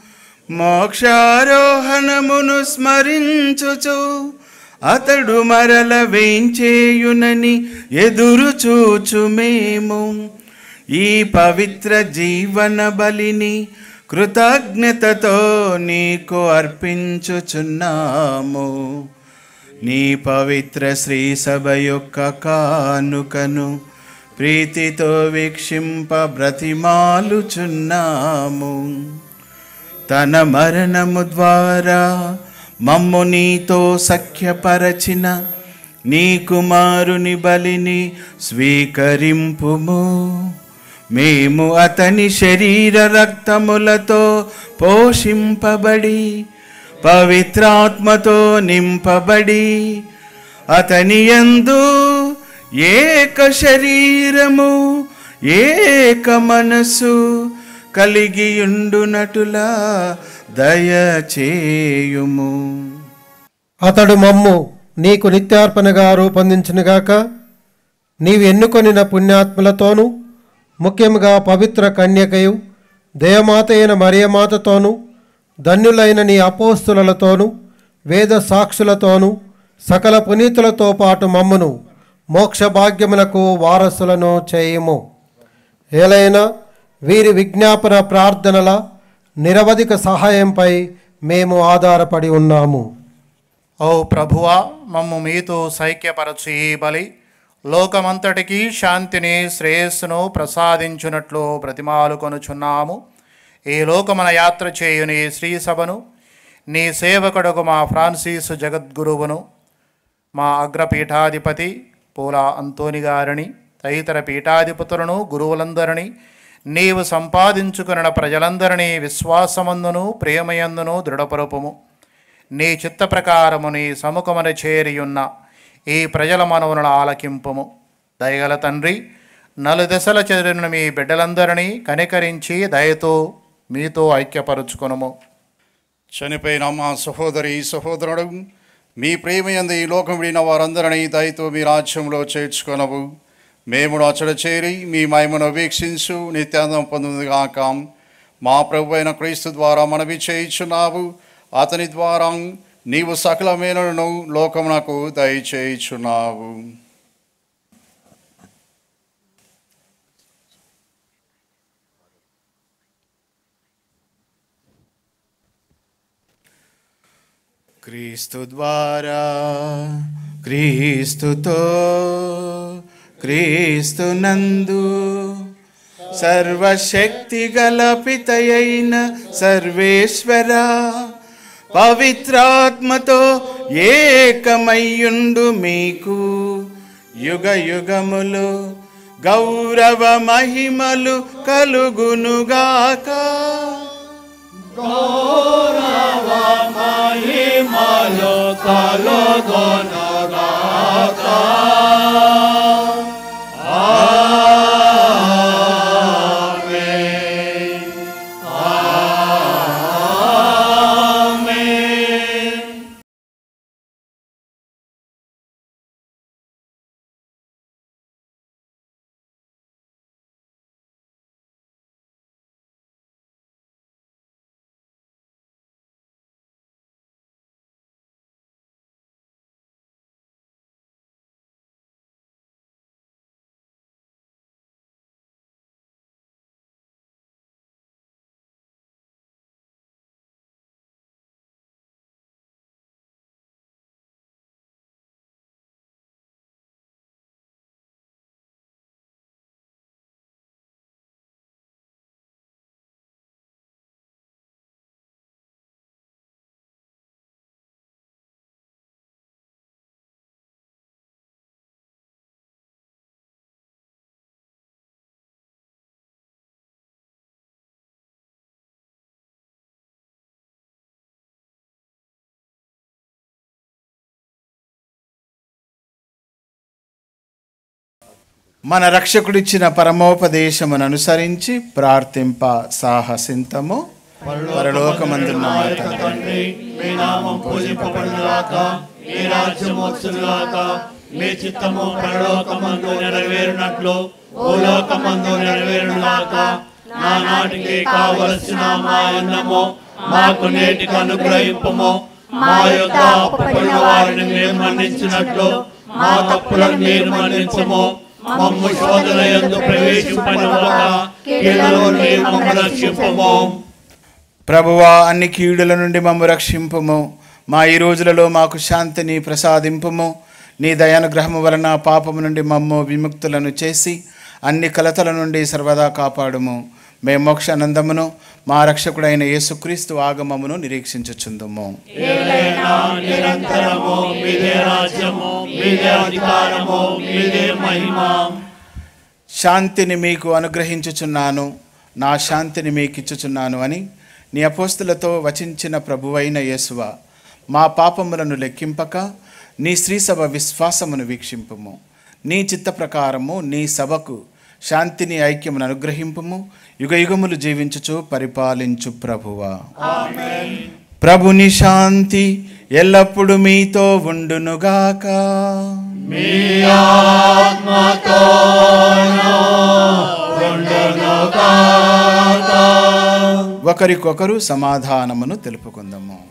మోక్షారోహణమును స్మరించుచు అతడు మరల వేంచేయునని ఎదురు చూచు మేము ఈ పవిత్ర జీవన బలిని కృతజ్ఞతతో నీకు అర్పించుచున్నాము నీ పవిత్ర శ్రీ సభ యొక్క కానుకను ప్రీతితో వీక్షింప బ్రతిమాలుచున్నాము తన మరణము ద్వారా మమ్ము నీతో సఖ్యపరచిన నీ కుమారుని బలిని స్వీకరింపుము మేము అతని శరీర రక్తములతో పోషింపబడి పవిత్రాత్మతో నింపబడి అతని యందు ఏక శరీరము ఏక మనసు కలిగియుండునటులా దయచేయుము అతడు మమ్ము నీకు నిత్యార్పణగా రూపొందించునుగాక నీవు ఎన్నుకొనిన పుణ్యాత్ములతోనూ ముఖ్యముగా పవిత్ర కన్యకయు దేవమాత అయిన మరియమాతతోనూ ధన్యులైన నీ అపోస్తులతోనూ వేద సాక్షులతోనూ సకల పునీతులతో పాటు మమ్మును మోక్ష భాగ్యములకు వారసులను చేయుము ఏలైనా వీరి విజ్ఞాపన ప్రార్థనల నిరవధిక సహాయంపై మేము ఆధారపడి ఉన్నాము ఓ ప్రభువా మమ్ము మీతో సైక్యపరచు ఈ బలి లోకమంతటికి శాంతిని శ్రేయస్సును ప్రసాదించునట్లు బ్రతిమాలు కొనుచున్నాము ఈ లోకమన యాత్ర చేయుని శ్రీ సభను నీ సేవకుడుకు మా ఫ్రాన్సిస్ జగద్గురువును మా అగ్రపీఠాధిపతి పూల అంతోని గారిని తదితర పీఠాధిపతులను గురువులందరినీ నీవు సంపాదించుకున్న ప్రజలందరినీ విశ్వాసమందును ప్రేమయందును దృఢపరుపుము నీ చిత్త ప్రకారము నీ సముఖమున చేరియున్న ఈ ప్రజల మనవులను ఆలకింపుము దయగల తండ్రి నలు దశల చెదిరిన మీ బిడ్డలందరినీ కనికరించి దయతో మీతో ఐక్యపరుచుకొనుము చనిపోయిన మా సహోదరి సహోదరుడు మీ ప్రేమయందు ఈ లోకం విడిన వారందరినీ దయతో మీ రాజ్యంలో చేర్చుకొనవు మేము అచ్చడ చేరి మీ మహిమను వీక్షించు నిత్యానందం పొందుగాక మా ప్రభు అయిన క్రీస్తు ద్వారా మనవి చేయించున్నావు అతని ద్వారా నీవు సకల మేలులను లోకమునకు దయచేయుచున్నావు క్రీస్తు ద్వారా క్రీస్తుతో క్రీస్తునందు సర్వశక్తి గల పితయైన సర్వేశ్వర పవిత్రాత్మతో ఏకమయ్యుండు మీకు యుగ యుగములు గౌరవ మహిమలు కలుగునుగాక మహిమలు కలుగొనగాక మన రక్షకుడిచ్చిన పరమోపదేశమును అనుసరించి ప్రార్థింప సాహసింతము పరలోకమందున్న మా తండ్రి. తండ్రి మీ నామం పూజింపబడునుగాక మీ రాజ్యం వచ్చునుగాక మీ చిత్తము పరలోకమందు నెరవేరునట్లు భూలోకమందు నెరవేరునుగాక నా నాటికి కావలసిన మా అన్నము మాకు నేటికి అనుగ్రహింపము మా యొక్క అప్పటిన వారిని మేము మన్నించినట్లు మా తప్పులను మీరు మన్నించము మమ్ము శోధన ఎందు ప్రవేశింపనివ్వక కీడులో నుండి మమ్ము రక్షింపము ప్రభువా అన్ని కీడుల నుండి మమ్ము రక్షింపుము మా ఈ రోజులలో మాకు శాంతిని ప్రసాదింపుము నీ దయానుగ్రహము వలన పాపము నుండి మమ్ము విముక్తులను చేసి అన్ని కలతల నుండి సర్వదా కాపాడుము మేము మోక్షానందమును మా రక్షకుడైన యేసుక్రీస్తు ఆగమమును నిరీక్షించుచుందుము ఏలైనా నిరంతరము మీదే రాజ్యము మీదే అధికారము మీదే మహిమ శాంతిని మీకు అనుగ్రహించుచున్నాను నా శాంతిని మీకు ఇచ్చుచున్నాను అని నీ అపోస్తులతో వచించిన ప్రభువైన యేసువ మా పాపములను లెక్కింపక నీ శ్రీసభ విశ్వాసమును వీక్షింపుము నీ చిత్త ప్రకారము నీ సభకు శాంతిని ఐక్యమును అనుగ్రహింపుము యుగ యుగములు జీవించుచు పరిపాలించు ప్రభువా ప్రభుని శాంతి ఎల్లప్పుడూ మీతో ఉండునుగాక మీ ఆత్మతో ఒకరికొకరు సమాధానమును తెలుపుకుందాము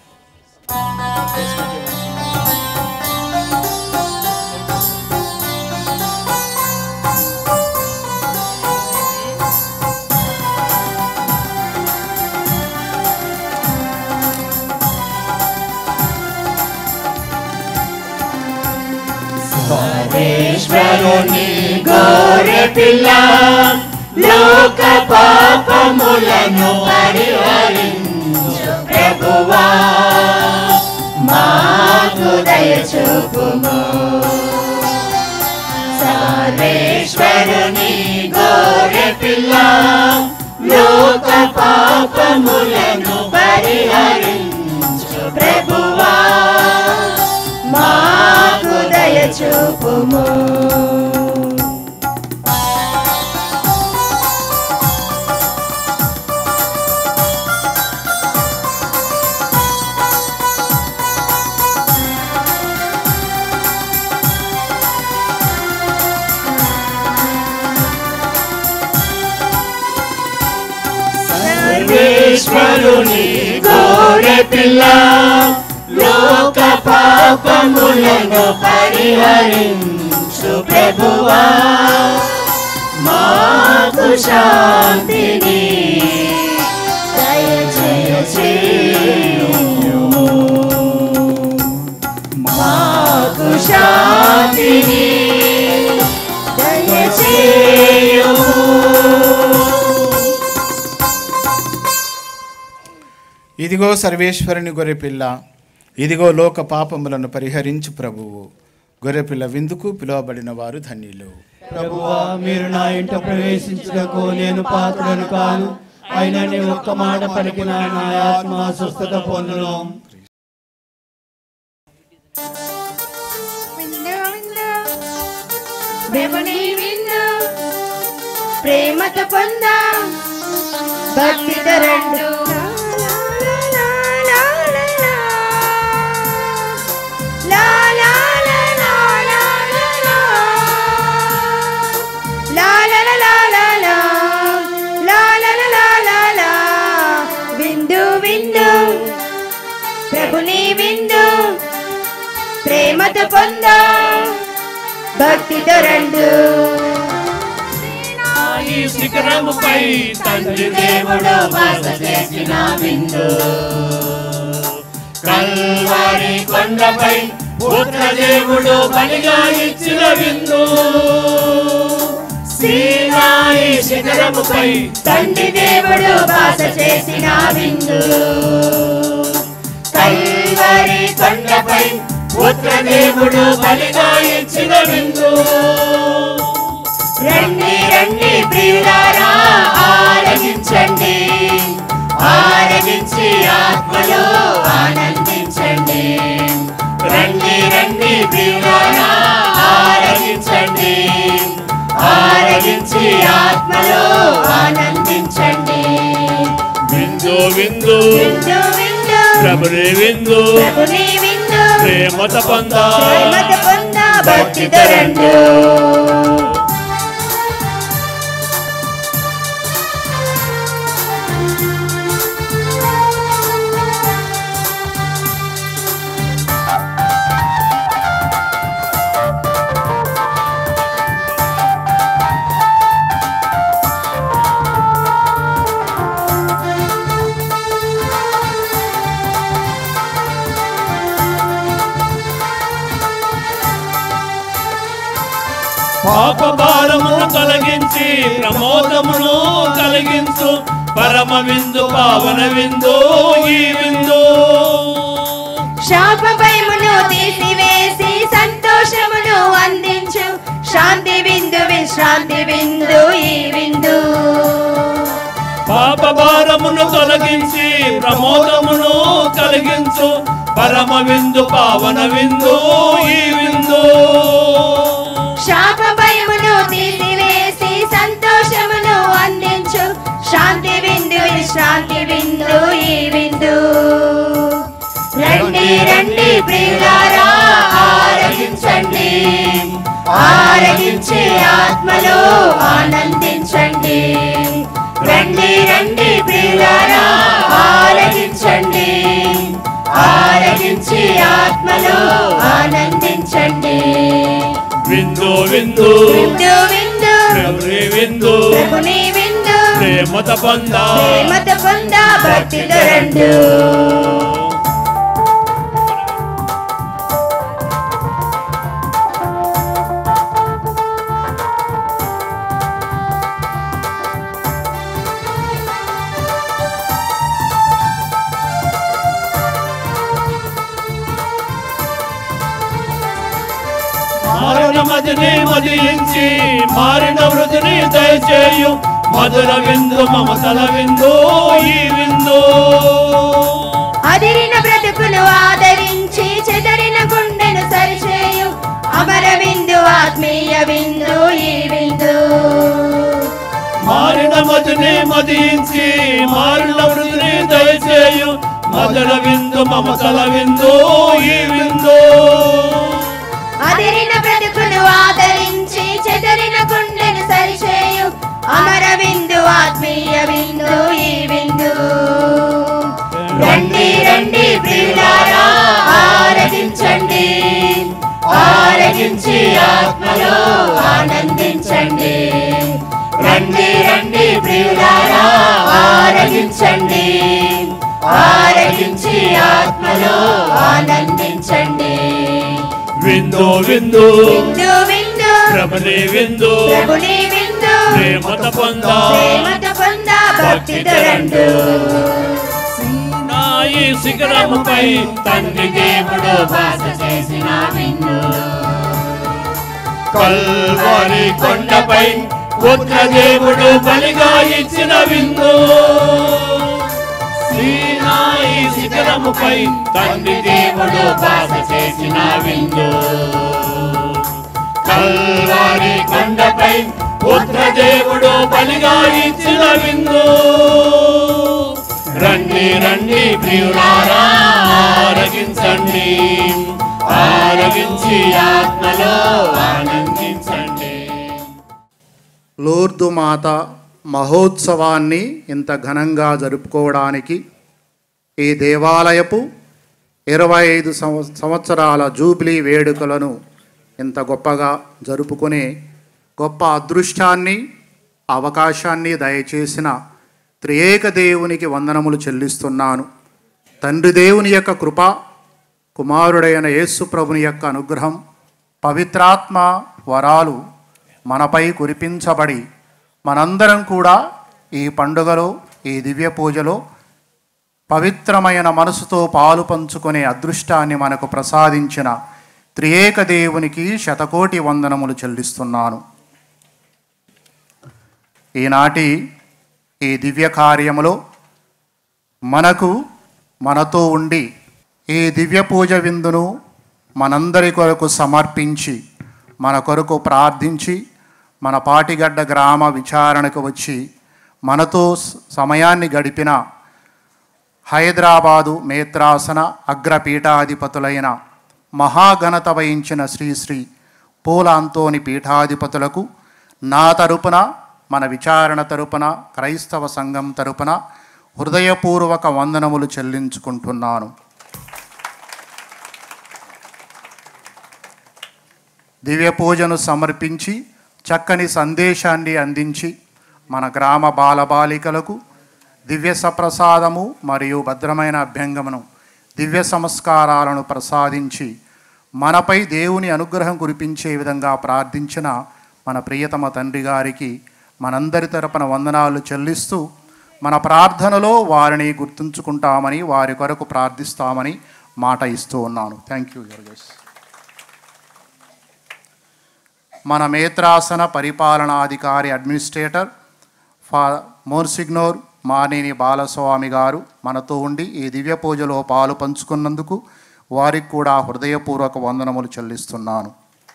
సర్వేశ్వరుని గోరె పిల్ల లోక పాపములను పరిహరించు ప్రభువా మాకు దయచూపుము సర్వేశ్వరుని గోరె పిల్ల లోక పాపములను పరిహరించు ప్రభువా మాకు దయచూపుము సర్వేశ్వరుని గోరె పిల్ల లోక పాపములను పరిహరించు ప్రభువా మాకు శాంతిని దయచేయుము మాకు శాంతిని దయచేయుము ఇదిగో సర్వేశ్వరుని గొర్రెపిల్ల ఇదిగో లోక పాపములను పరిహరించు ప్రభువు గొర్రెపిల్ల విందుకు పిలువబడిన వారు ధన్యులు ప్రభువా మీరు నా ఇంట ప్రవేశించుటకు నేను పాత్రను కాను అయినా నీ ఒక్క మాట పలికిన నా ఆత్మ స్వస్థత పొందును దేవుని విందు ప్రేమతో పొందాం భక్తితో రెండు విందు విందు ప్రభుని విందు ప్రేమతో పొందాం భక్తితో రెండు ఈ శిఖరముపై తండ్రి దేవుడు వాస చేసిన విందు కల్వారి కొండపై పుత్ర దేవుడు బలిగా ఇచ్చిన విందు సీనాయి శిఖరముపై తండ్రి దేవుడు వాస చేసిన విందు కల్వారి కొండపై పుత్ర దేవుడు బలిగా ఇచ్చిన విందు రండి రండి ప్రియులారా ఆరగించండి ఆరగించి ఆత్మలో ఆనందించండి రండి రండి ప్రియులారా ఆరగించండి విందు విందు విందు ప్రభుని విందు ప్రభుని విందు ప్రేమత పొంద ప్రేమత పొంద భక్తితో రండు పాప భారమును కలిగించి ప్రమోదమును కలిగించు పరమ విందు పావన విందు ఈ విందు శాప భయమును తీసివేసి సంతోషమును అందించు శాంతి బిందు విశ్రాంతి బిందు ఈ విందు పాప భారమును తొలగించి ప్రమోదమును కలిగించు పరమ విందు పావన విందు ఈ విందు శాప భయమును తీసివేసి సంతోషమును అందించు శాంతి బిందు విశ్రాంతి బిందు ఈ విందు రండి రండి ప్రియులారా ఆరగించండి ఆరగించి ఆత్మలో ఆనందించండి రండి రండి ప్రియులారా ఆరగించండి ఆరగించి ఆత్మలో ఆనందించండి విందు విందు విందు విందు ప్రభుని విందు ప్రభుని విందు ప్రేమత పొంద ప్రేమత పొంద భక్తితో రండు మారిన మదిని మదించి మారిన వృతిని దయచేయు మధుర విందు మమతల విందు ఈ విందు అదిరిన బ్రతుకును ఆదరించి చెదరిన గుండెను సరిచేయు అమర విందు ఆత్మీయ విందు ఈ విందు మారిన మదిని మదించి మారిన వృతిని దయచేయు మధుర విందు మమతల విందు ఈ విందు అదిరిన బ్రతుకును ఆదరించి చెదరిన గుండెను సరిచేయు అమర విందు ఆత్మీయ విందు ఈ విందు రండి రండి ప్రియులారా ఆరగించండి ఆరగించి ఆత్మలో ఆనందించండి రండి రండి ప్రియులారా ఆరగించండి ఆరగించి ఆత్మలో ఆనందించండి విందు విందు విందు విందు ప్రభుని విందు ప్రభుని విందు ప్రేమత పొంద ప్రేమత పొంద భక్తితో రండు నా ఈ శిఖరముపై తండ్రి దేవుడు వాస చేసిన విందు కల్వారి కొండపై పుత్ర దేవుడు బలిగా ఇచ్చిన విందు సీనాయి శిఖరముపై తండ్రి దేవుడు బాస చేసిన విందు కల్వారి కొండపై పుత్ర దేవుడు బలిగా ఇచ్చిన విందు రండి రండి ప్రియులారా ఆరగించండి ఆరగించి ఆత్మలో ఆనందించండి లోర్దు మాత మహోత్సవాన్ని ఇంత ఘనంగా జరుపుకోవడానికి ఈ దేవాలయపు ఇరవై ఐదు సంవ సంవత్సరాల జూబిలీ వేడుకలను ఇంత గొప్పగా జరుపుకునే గొప్ప అదృష్టాన్ని అవకాశాన్ని దయచేసిన త్రియేక దేవునికి వందనములు చెల్లిస్తున్నాను తండ్రి దేవుని యొక్క కృప కుమారుడైన యేసు ప్రభుని యొక్క అనుగ్రహం పవిత్రాత్మ వరాలు మనపై కురిపించబడి మనందరం కూడా ఈ పండుగలో ఈ దివ్య పూజలో పవిత్రమైన మనసుతో పాలు పంచుకునే అదృష్టాన్ని మనకు ప్రసాదించిన త్రియేక దేవునికి శతకోటి వందనములు చెల్లిస్తున్నాను ఈనాటి ఈ దివ్య కార్యములో మనకు మనతో ఉండి ఈ దివ్య పూజ విందును మనందరి కొరకు సమర్పించి మన కొరకు ప్రార్థించి మన పాటిగడ్డ గ్రామ విచారణకు వచ్చి మనతో స- సమయాన్ని గడిపిన హైదరాబాదు మేత్రాసన అగ్రపీఠాధిపతులైన మహాఘనత వహించిన శ్రీ శ్రీ పూల అంతోని పీఠాధిపతులకు నా తరపున మన విచారణ తరపున క్రైస్తవ సంఘం తరపున హృదయపూర్వక వందనములు చెల్లించుకుంటున్నాను దివ్య పూజను సమర్పించి చక్కని సందేశాన్ని అందించి మన గ్రామ బాలబాలికలకు దివ్య సప్రసాదము మరియు భద్రమైన అభ్యంగమును దివ్య సంస్కారాలను ప్రసాదించి మనపై దేవుని అనుగ్రహం కురిపించే విధంగా ప్రార్థించిన మన ప్రియతమ తండ్రి గారికి మనందరి తరపున వందనాలు చెల్లిస్తూ మన ప్రార్థనలో వారిని గుర్తుంచుకుంటామని వారి కొరకు ప్రార్థిస్తామని మాట ఇస్తూ ఉన్నాను థ్యాంక్ యూ యోగేష్ మన మేత్రాసన పరిపాలనాధికారి అడ్మినిస్ట్రేటర్ ఫా మోర్సిగ్నోర్ మానేని బాలస్వామి గారు మనతో ఉండి ఈ దివ్య పూజలో పాలు పంచుకున్నందుకు వారికి కూడా హృదయపూర్వక వందనములు చెల్లిస్తున్నాను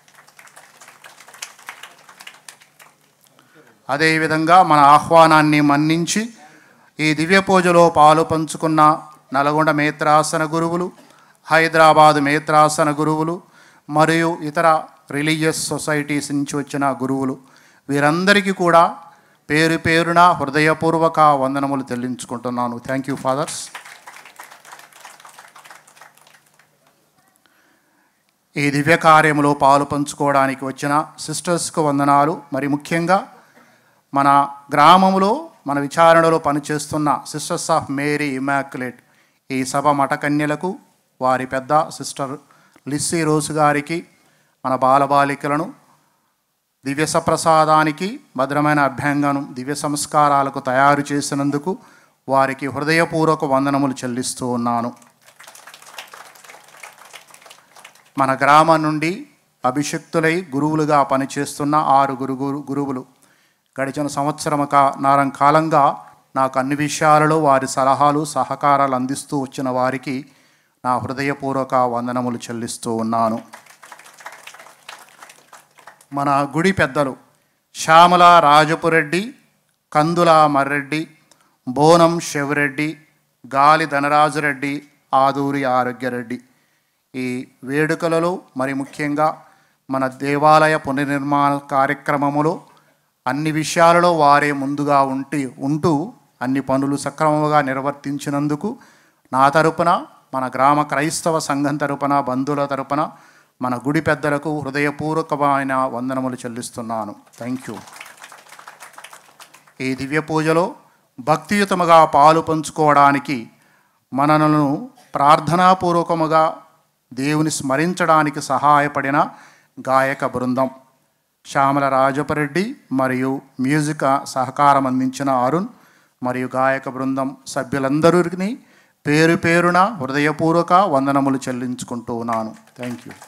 అదేవిధంగా మన ఆహ్వానాన్ని మన్నించి ఈ దివ్య పూజలో పాలు పంచుకున్న నల్గొండ మేత్రాసన గురువులు హైదరాబాద్ మేత్రాసన గురువులు మరియు ఇతర రిలీజియస్ సొసైటీస్ నుంచి వచ్చిన గురువులు వీరందరికీ కూడా పేరు పేరున హృదయపూర్వక వందనములు చెల్లించుకుంటున్నాను థ్యాంక్ యూ ఫాదర్స్ ఈ దివ్య కార్యములో పాలు పంచుకోవడానికి వచ్చిన సిస్టర్స్కు వందనాలు మరి ముఖ్యంగా మన గ్రామంలో మన విచారణలో పనిచేస్తున్న సిస్టర్స్ ఆఫ్ మేరీ ఇమాక్యులేట్ ఈ సభ మఠకన్యలకు వారి పెద్ద సిస్టర్ లిస్సీ రోసు గారికి మన బాలబాలికలను దివ్య సప్రసాదానికి భద్రమైన అభ్యంగనం దివ్య సంస్కారాలకు తయారు చేసినందుకు వారికి హృదయపూర్వక వందనములు చెల్లిస్తూ ఉన్నాను మన గ్రామం నుండి అభిషక్తులై గురువులుగా పనిచేస్తున్న ఆరు గురు గురు- గురువులు గడిచిన సంవత్సరం నారం కాలంగా నాకు అన్ని విషయాలలో వారి సలహాలు సహకారాలు అందిస్తూ వచ్చిన వారికి నా హృదయపూర్వక వందనములు చెల్లిస్తూ ఉన్నాను మన గుడి పెద్దలు శ్యామల రాజపురెడ్డి కందుల మర్రెడ్డి బోనం శివరెడ్డి గాలి ధనరాజురెడ్డి ఆదూరి ఆరోగ్యరెడ్డి ఈ వేడుకలలో మరి ముఖ్యంగా మన దేవాలయ పునర్నిర్మాణ కార్యక్రమములో అన్ని విషయాలలో వారే ముందుగా ఉంటి ఉంటూ అన్ని పనులు సక్రమంగా నిర్వర్తించినందుకు నా తరపున మన గ్రామ క్రైస్తవ సంఘం తరపున బంధువుల తరపున మన గుడి పెద్దలకు హృదయపూర్వకమైన వందనములు చెల్లిస్తున్నాను థ్యాంక్ యూ ఈ దివ్య పూజలో భక్తియుతముగా పాలు పంచుకోవడానికి మనలను ప్రార్థనాపూర్వకముగా దేవుని స్మరించడానికి సహాయపడిన గాయక బృందం శ్యామల రాజపరెడ్డి మరియు మ్యూజిక్ సహకారం అందించిన అరుణ్ మరియు గాయక బృందం సభ్యులందరికీ పేరు పేరున హృదయపూర్వక వందనములు చెల్లించుకుంటూ ఉన్నాను థ్యాంక్ యూ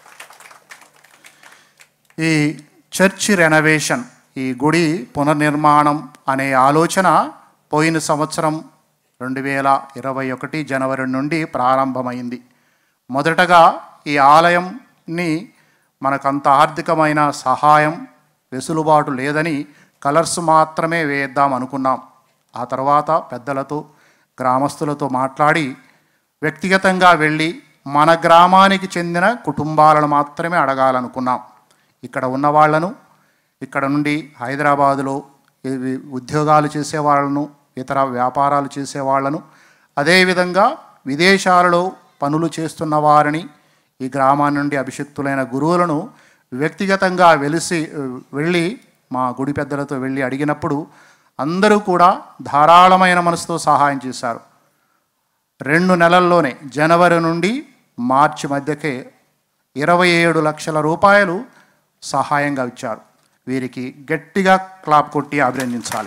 ఈ చర్చి రెనోవేషన్ ఈ గుడి పునర్నిర్మాణం అనే ఆలోచన పోయిన సంవత్సరం రెండు వేల ఇరవై ఒకటి జనవరి నుండి ప్రారంభమైంది మొదటగా ఈ ఆలయంని మనకంత ఆర్థికమైన సహాయం వెసులుబాటు లేదని కలర్స్ మాత్రమే వేద్దాం అనుకున్నాం ఆ తర్వాత పెద్దలతో గ్రామస్తులతో మాట్లాడి వ్యక్తిగతంగా వెళ్ళి మన గ్రామానికి చెందిన కుటుంబాలను మాత్రమే అడగాలనుకున్నాం ఇక్కడ ఉన్న వాళ్ళను ఇక్కడ నుండి హైదరాబాదులో ఇవి ఉద్యోగాలు చేసే వాళ్ళను ఇతర వ్యాపారాలు చేసే వాళ్ళను అదేవిధంగా విదేశాలలో పనులు చేస్తున్న వారిని ఈ గ్రామాన్ని నుండి అభిషిక్తులైన గురువులను వ్యక్తిగతంగా వెలిసి వెళ్ళి మా గుడి పెద్దలతో వెళ్ళి అడిగినప్పుడు అందరూ కూడా ధారాళమైన మనసుతో సహాయం చేశారు రెండు నెలల్లోనే జనవరి నుండి మార్చి మధ్యకే ఇరవై ఏడు లక్షల రూపాయలు సహాయంగా ఇచ్చారు వీరికి గట్టిగా క్లాప్ కొట్టి అభినందించాలి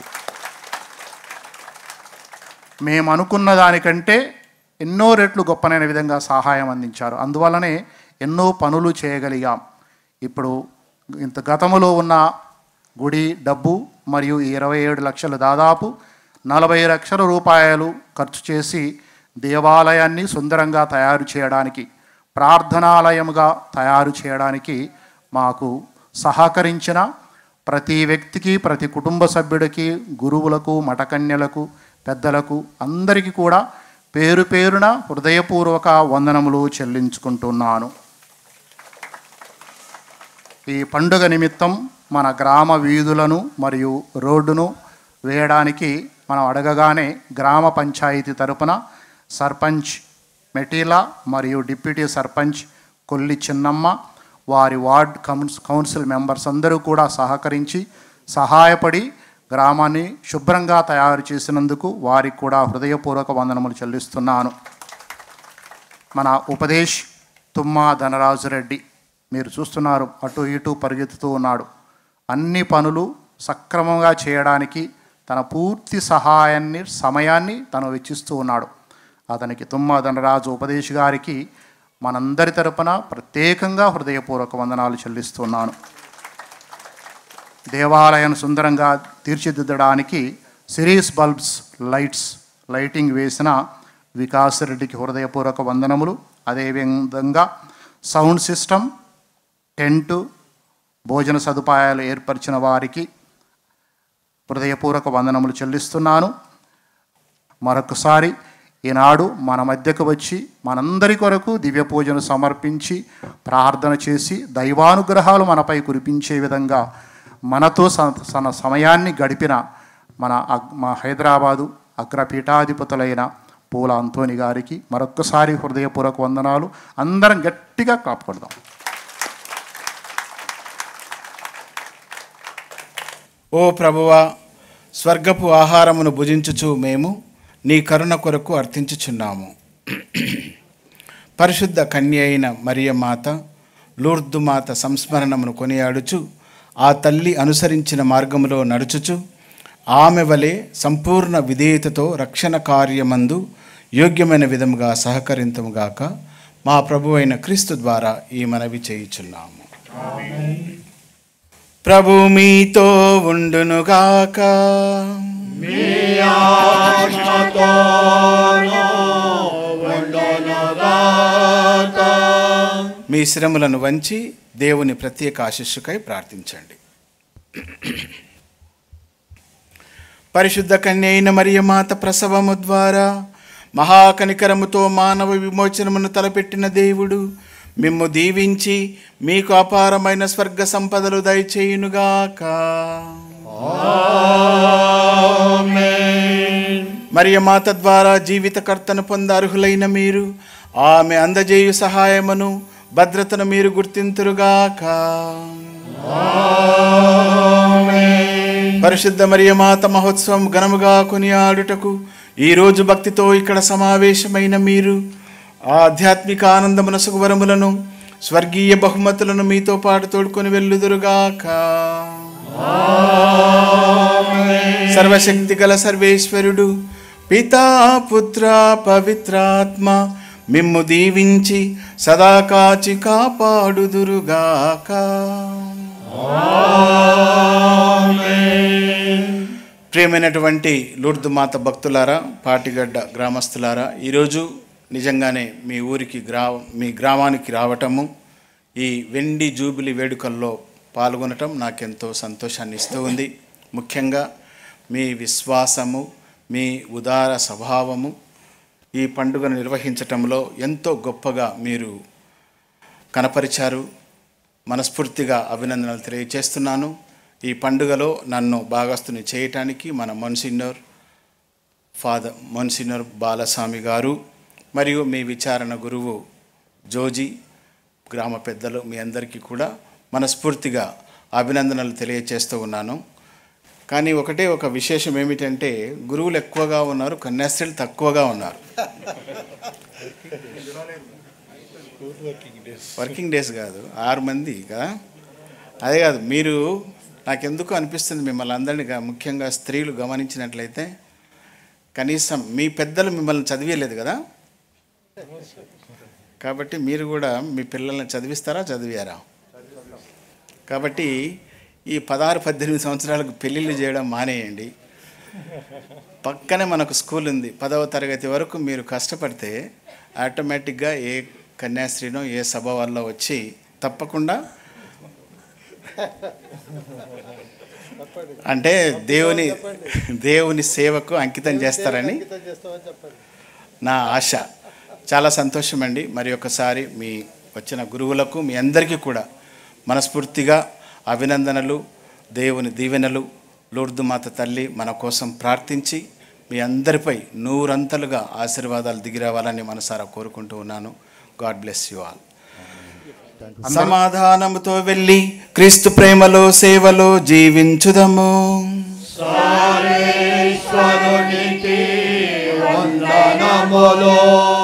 మేము అనుకున్న దానికంటే ఎన్నో రెట్లు గొప్పనైన విధంగా సహాయం అందించారు అందువల్లనే ఎన్నో పనులు చేయగలిగాం ఇప్పుడు ఇంత గతములో ఉన్న గుడి డబ్బు మరియు ఈ ఇరవై ఏడు లక్షలు దాదాపు నలభై లక్షల రూపాయలు ఖర్చు చేసి దేవాలయాన్ని సుందరంగా తయారు చేయడానికి ప్రార్థనాలయముగా తయారు చేయడానికి మాకు సహకరించిన ప్రతి వ్యక్తికి ప్రతి కుటుంబ సభ్యుడికి గురువులకు మఠకన్యలకు పెద్దలకు అందరికీ కూడా పేరు పేరున హృదయపూర్వక వందనములు చెల్లించుకుంటున్నాను ఈ పండుగ నిమిత్తం మన గ్రామ వీధులను మరియు రోడ్డును వేయడానికి మనం అడగగానే గ్రామ పంచాయతీ తరపున సర్పంచ్ మెటీలా మరియు డిప్యూటీ సర్పంచ్ కొల్లి చిన్నమ్మ వారి వార్డ్ కౌన్స్ కౌన్సిల్ మెంబర్స్ అందరూ కూడా సహకరించి సహాయపడి గ్రామాన్ని శుభ్రంగా తయారు చేసినందుకు వారికి కూడా హృదయపూర్వక వందనములు చెల్లిస్తున్నాను మన ఉపదేశ్ తుమ్మా ధనరాజు రెడ్డి మీరు చూస్తున్నారు అటు ఇటు పరిగెత్తుతూ ఉన్నాడు అన్ని పనులు సక్రమంగా చేయడానికి తన పూర్తి సహాయాన్ని సమయాన్ని తను వెచ్చిస్తూ ఉన్నాడు అతనికి తుమ్మ ధనరాజు ఉపదేశ్ గారికి మనందరి తరపున ప్రత్యేకంగా హృదయపూర్వక వందనాలు చెల్లిస్తున్నాను దేవాలయాన్ని సుందరంగా తీర్చిదిద్దడానికి సిరీస్ బల్బ్స్ లైట్స్ లైటింగ్ వేసిన వికాస్ రెడ్డికి హృదయపూర్వక వందనములు అదేవిధంగా సౌండ్ సిస్టమ్ టెంటు భోజన సదుపాయాలు ఏర్పరిచిన వారికి హృదయపూర్వక వందనములు చెల్లిస్తున్నాను మరొకసారి ఈనాడు మన మధ్యకు వచ్చి మనందరి కొరకు దివ్య పూజను సమర్పించి ప్రార్థన చేసి దైవానుగ్రహాలు మనపై కురిపించే విధంగా మనతో స- సన సమయాన్ని గడిపిన మన అగ్- మా హైదరాబాదు అగ్రపీఠాధిపతులైన పూల అంతోని గారికి మరొక్కసారి హృదయపూర్వక వందనాలు అందరం గట్టిగా కాపుకొడదాం ఓ ప్రభువా స్వర్గపు ఆహారమును భుజించుచు మేము నీ కరుణ కొరకు అర్థించుచున్నాము పరిశుద్ధ కన్య అయిన మరియ మాత లూర్దు మాత సంస్మరణమును కొనియాడుచు ఆ తల్లి అనుసరించిన మార్గములో నడుచుచు ఆమె వలె సంపూర్ణ విధేయతతో రక్షణ కార్యమందు యోగ్యమైన విధముగా సహకరింతముగాక మా ప్రభు అయిన క్రీస్తు ద్వారా ఈ మనవి చేయుచున్నాము ప్రభు మీతో ఉండునుగాక మీ శ్రమలను వంచి దేవుని ప్రత్యేక ఆశిస్సుకై ప్రార్థించండి పరిశుద్ధ కన్య అయిన మరియ మాత ప్రసవము ద్వారా మహాకనికరముతో మానవ విమోచనమును తలపెట్టిన దేవుడు మిమ్ము దీవించి మీకు అపారమైన స్వర్గ సంపదలు దయచేయునుగాక మరియ మాత ద్వారా జీవితకర్తను పొంద అర్హులైన మీరు ఆమె అందజేయు సహాయమును భద్రతను మీరు గుర్తింతురుగాక పరిశుద్ధ మరియ మాత మహోత్సవం ఘనముగా కొనియాడుటకు ఈ రోజు భక్తితో ఇక్కడ సమావేశమైన మీరు ఆధ్యాత్మిక ఆనందమున సుఖవరములను స్వర్గీయ బహుమతులను మీతో పాటు తోడుకొని వెళ్ళుదురుగాక సర్వశక్తి గల సర్వేశ్వరుడు పితా పుత్ర పవిత్రాత్మ మిమ్ము దీవించి సదా కాచి కాపాడుదురుగాక ప్రియమైనటువంటి లూర్దు మాత భక్తులారా పాటిగడ్డ గ్రామస్తులారా ఈరోజు నిజంగానే మీ ఊరికి గ్రా మీ గ్రామానికి రావటము ఈ వెండి జూబిలీ వేడుకల్లో పాల్గొనటం నాకెంతో సంతోషాన్ని ఇస్తూ ఉంది ముఖ్యంగా మీ విశ్వాసము మీ ఉదార స్వభావము ఈ పండుగను నిర్వహించటంలో ఎంతో గొప్పగా మీరు కనపరిచారు మనస్ఫూర్తిగా అభినందనలు తెలియజేస్తున్నాను ఈ పండుగలో నన్ను భాగస్తుని చేయటానికి మన మొన్సిన్నర్ ఫాదర్ మొన్సిన్నర్ బాలస్వామి గారు మరియు మీ విచారణ గురువు జోజీ గ్రామ పెద్దలు మీ అందరికీ కూడా మనస్ఫూర్తిగా అభినందనలు తెలియజేస్తూ ఉన్నాను కానీ ఒకటే ఒక విశేషం ఏమిటంటే గురువులు ఎక్కువగా ఉన్నారు కన్యాస్త్రీలు తక్కువగా ఉన్నారు వర్కింగ్ డేస్ కాదు ఆరు మంది కదా అదే కాదు మీరు నాకెందుకు అనిపిస్తుంది మిమ్మల్ని అందరినీ గా- ముఖ్యంగా స్త్రీలు గమనించినట్లయితే కనీసం మీ పెద్దలు మిమ్మల్ని చదివేయలేదు కదా కాబట్టి మీరు కూడా మీ పిల్లల్ని చదివిస్తారా చదివారా కాబట్టి ఈ పదహారు పద్దెనిమిది సంవత్సరాలకు పెళ్ళిళ్ళు చేయడం మానేయండి పక్కనే మనకు స్కూల్ ఉంది పదవ తరగతి వరకు మీరు కష్టపడితే ఆటోమేటిక్గా ఏ కన్యాశ్రీనో ఏ సభ వల్ల వచ్చి తప్పకుండా అంటే దేవుని దేవుని సేవకు అంకితం చేస్తారని నా ఆశ చాలా సంతోషం అండి మరి ఒకసారి మీ వచ్చిన గురువులకు మీ అందరికీ కూడా మనస్ఫూర్తిగా అభినందనలు దేవుని దీవెనలు లూర్దు మాత తల్లి మన కోసం ప్రార్థించి మీ అందరిపై నూరంతలుగా ఆశీర్వాదాలు దిగిరావాలని మనసారా కోరుకుంటూ ఉన్నాను గాడ్ బ్లెస్ యు ఆల్ సమాధానముతో వెళ్ళి క్రీస్తు ప్రేమలో సేవలో జీవించుదము సారేశ్వరునికి వందనములు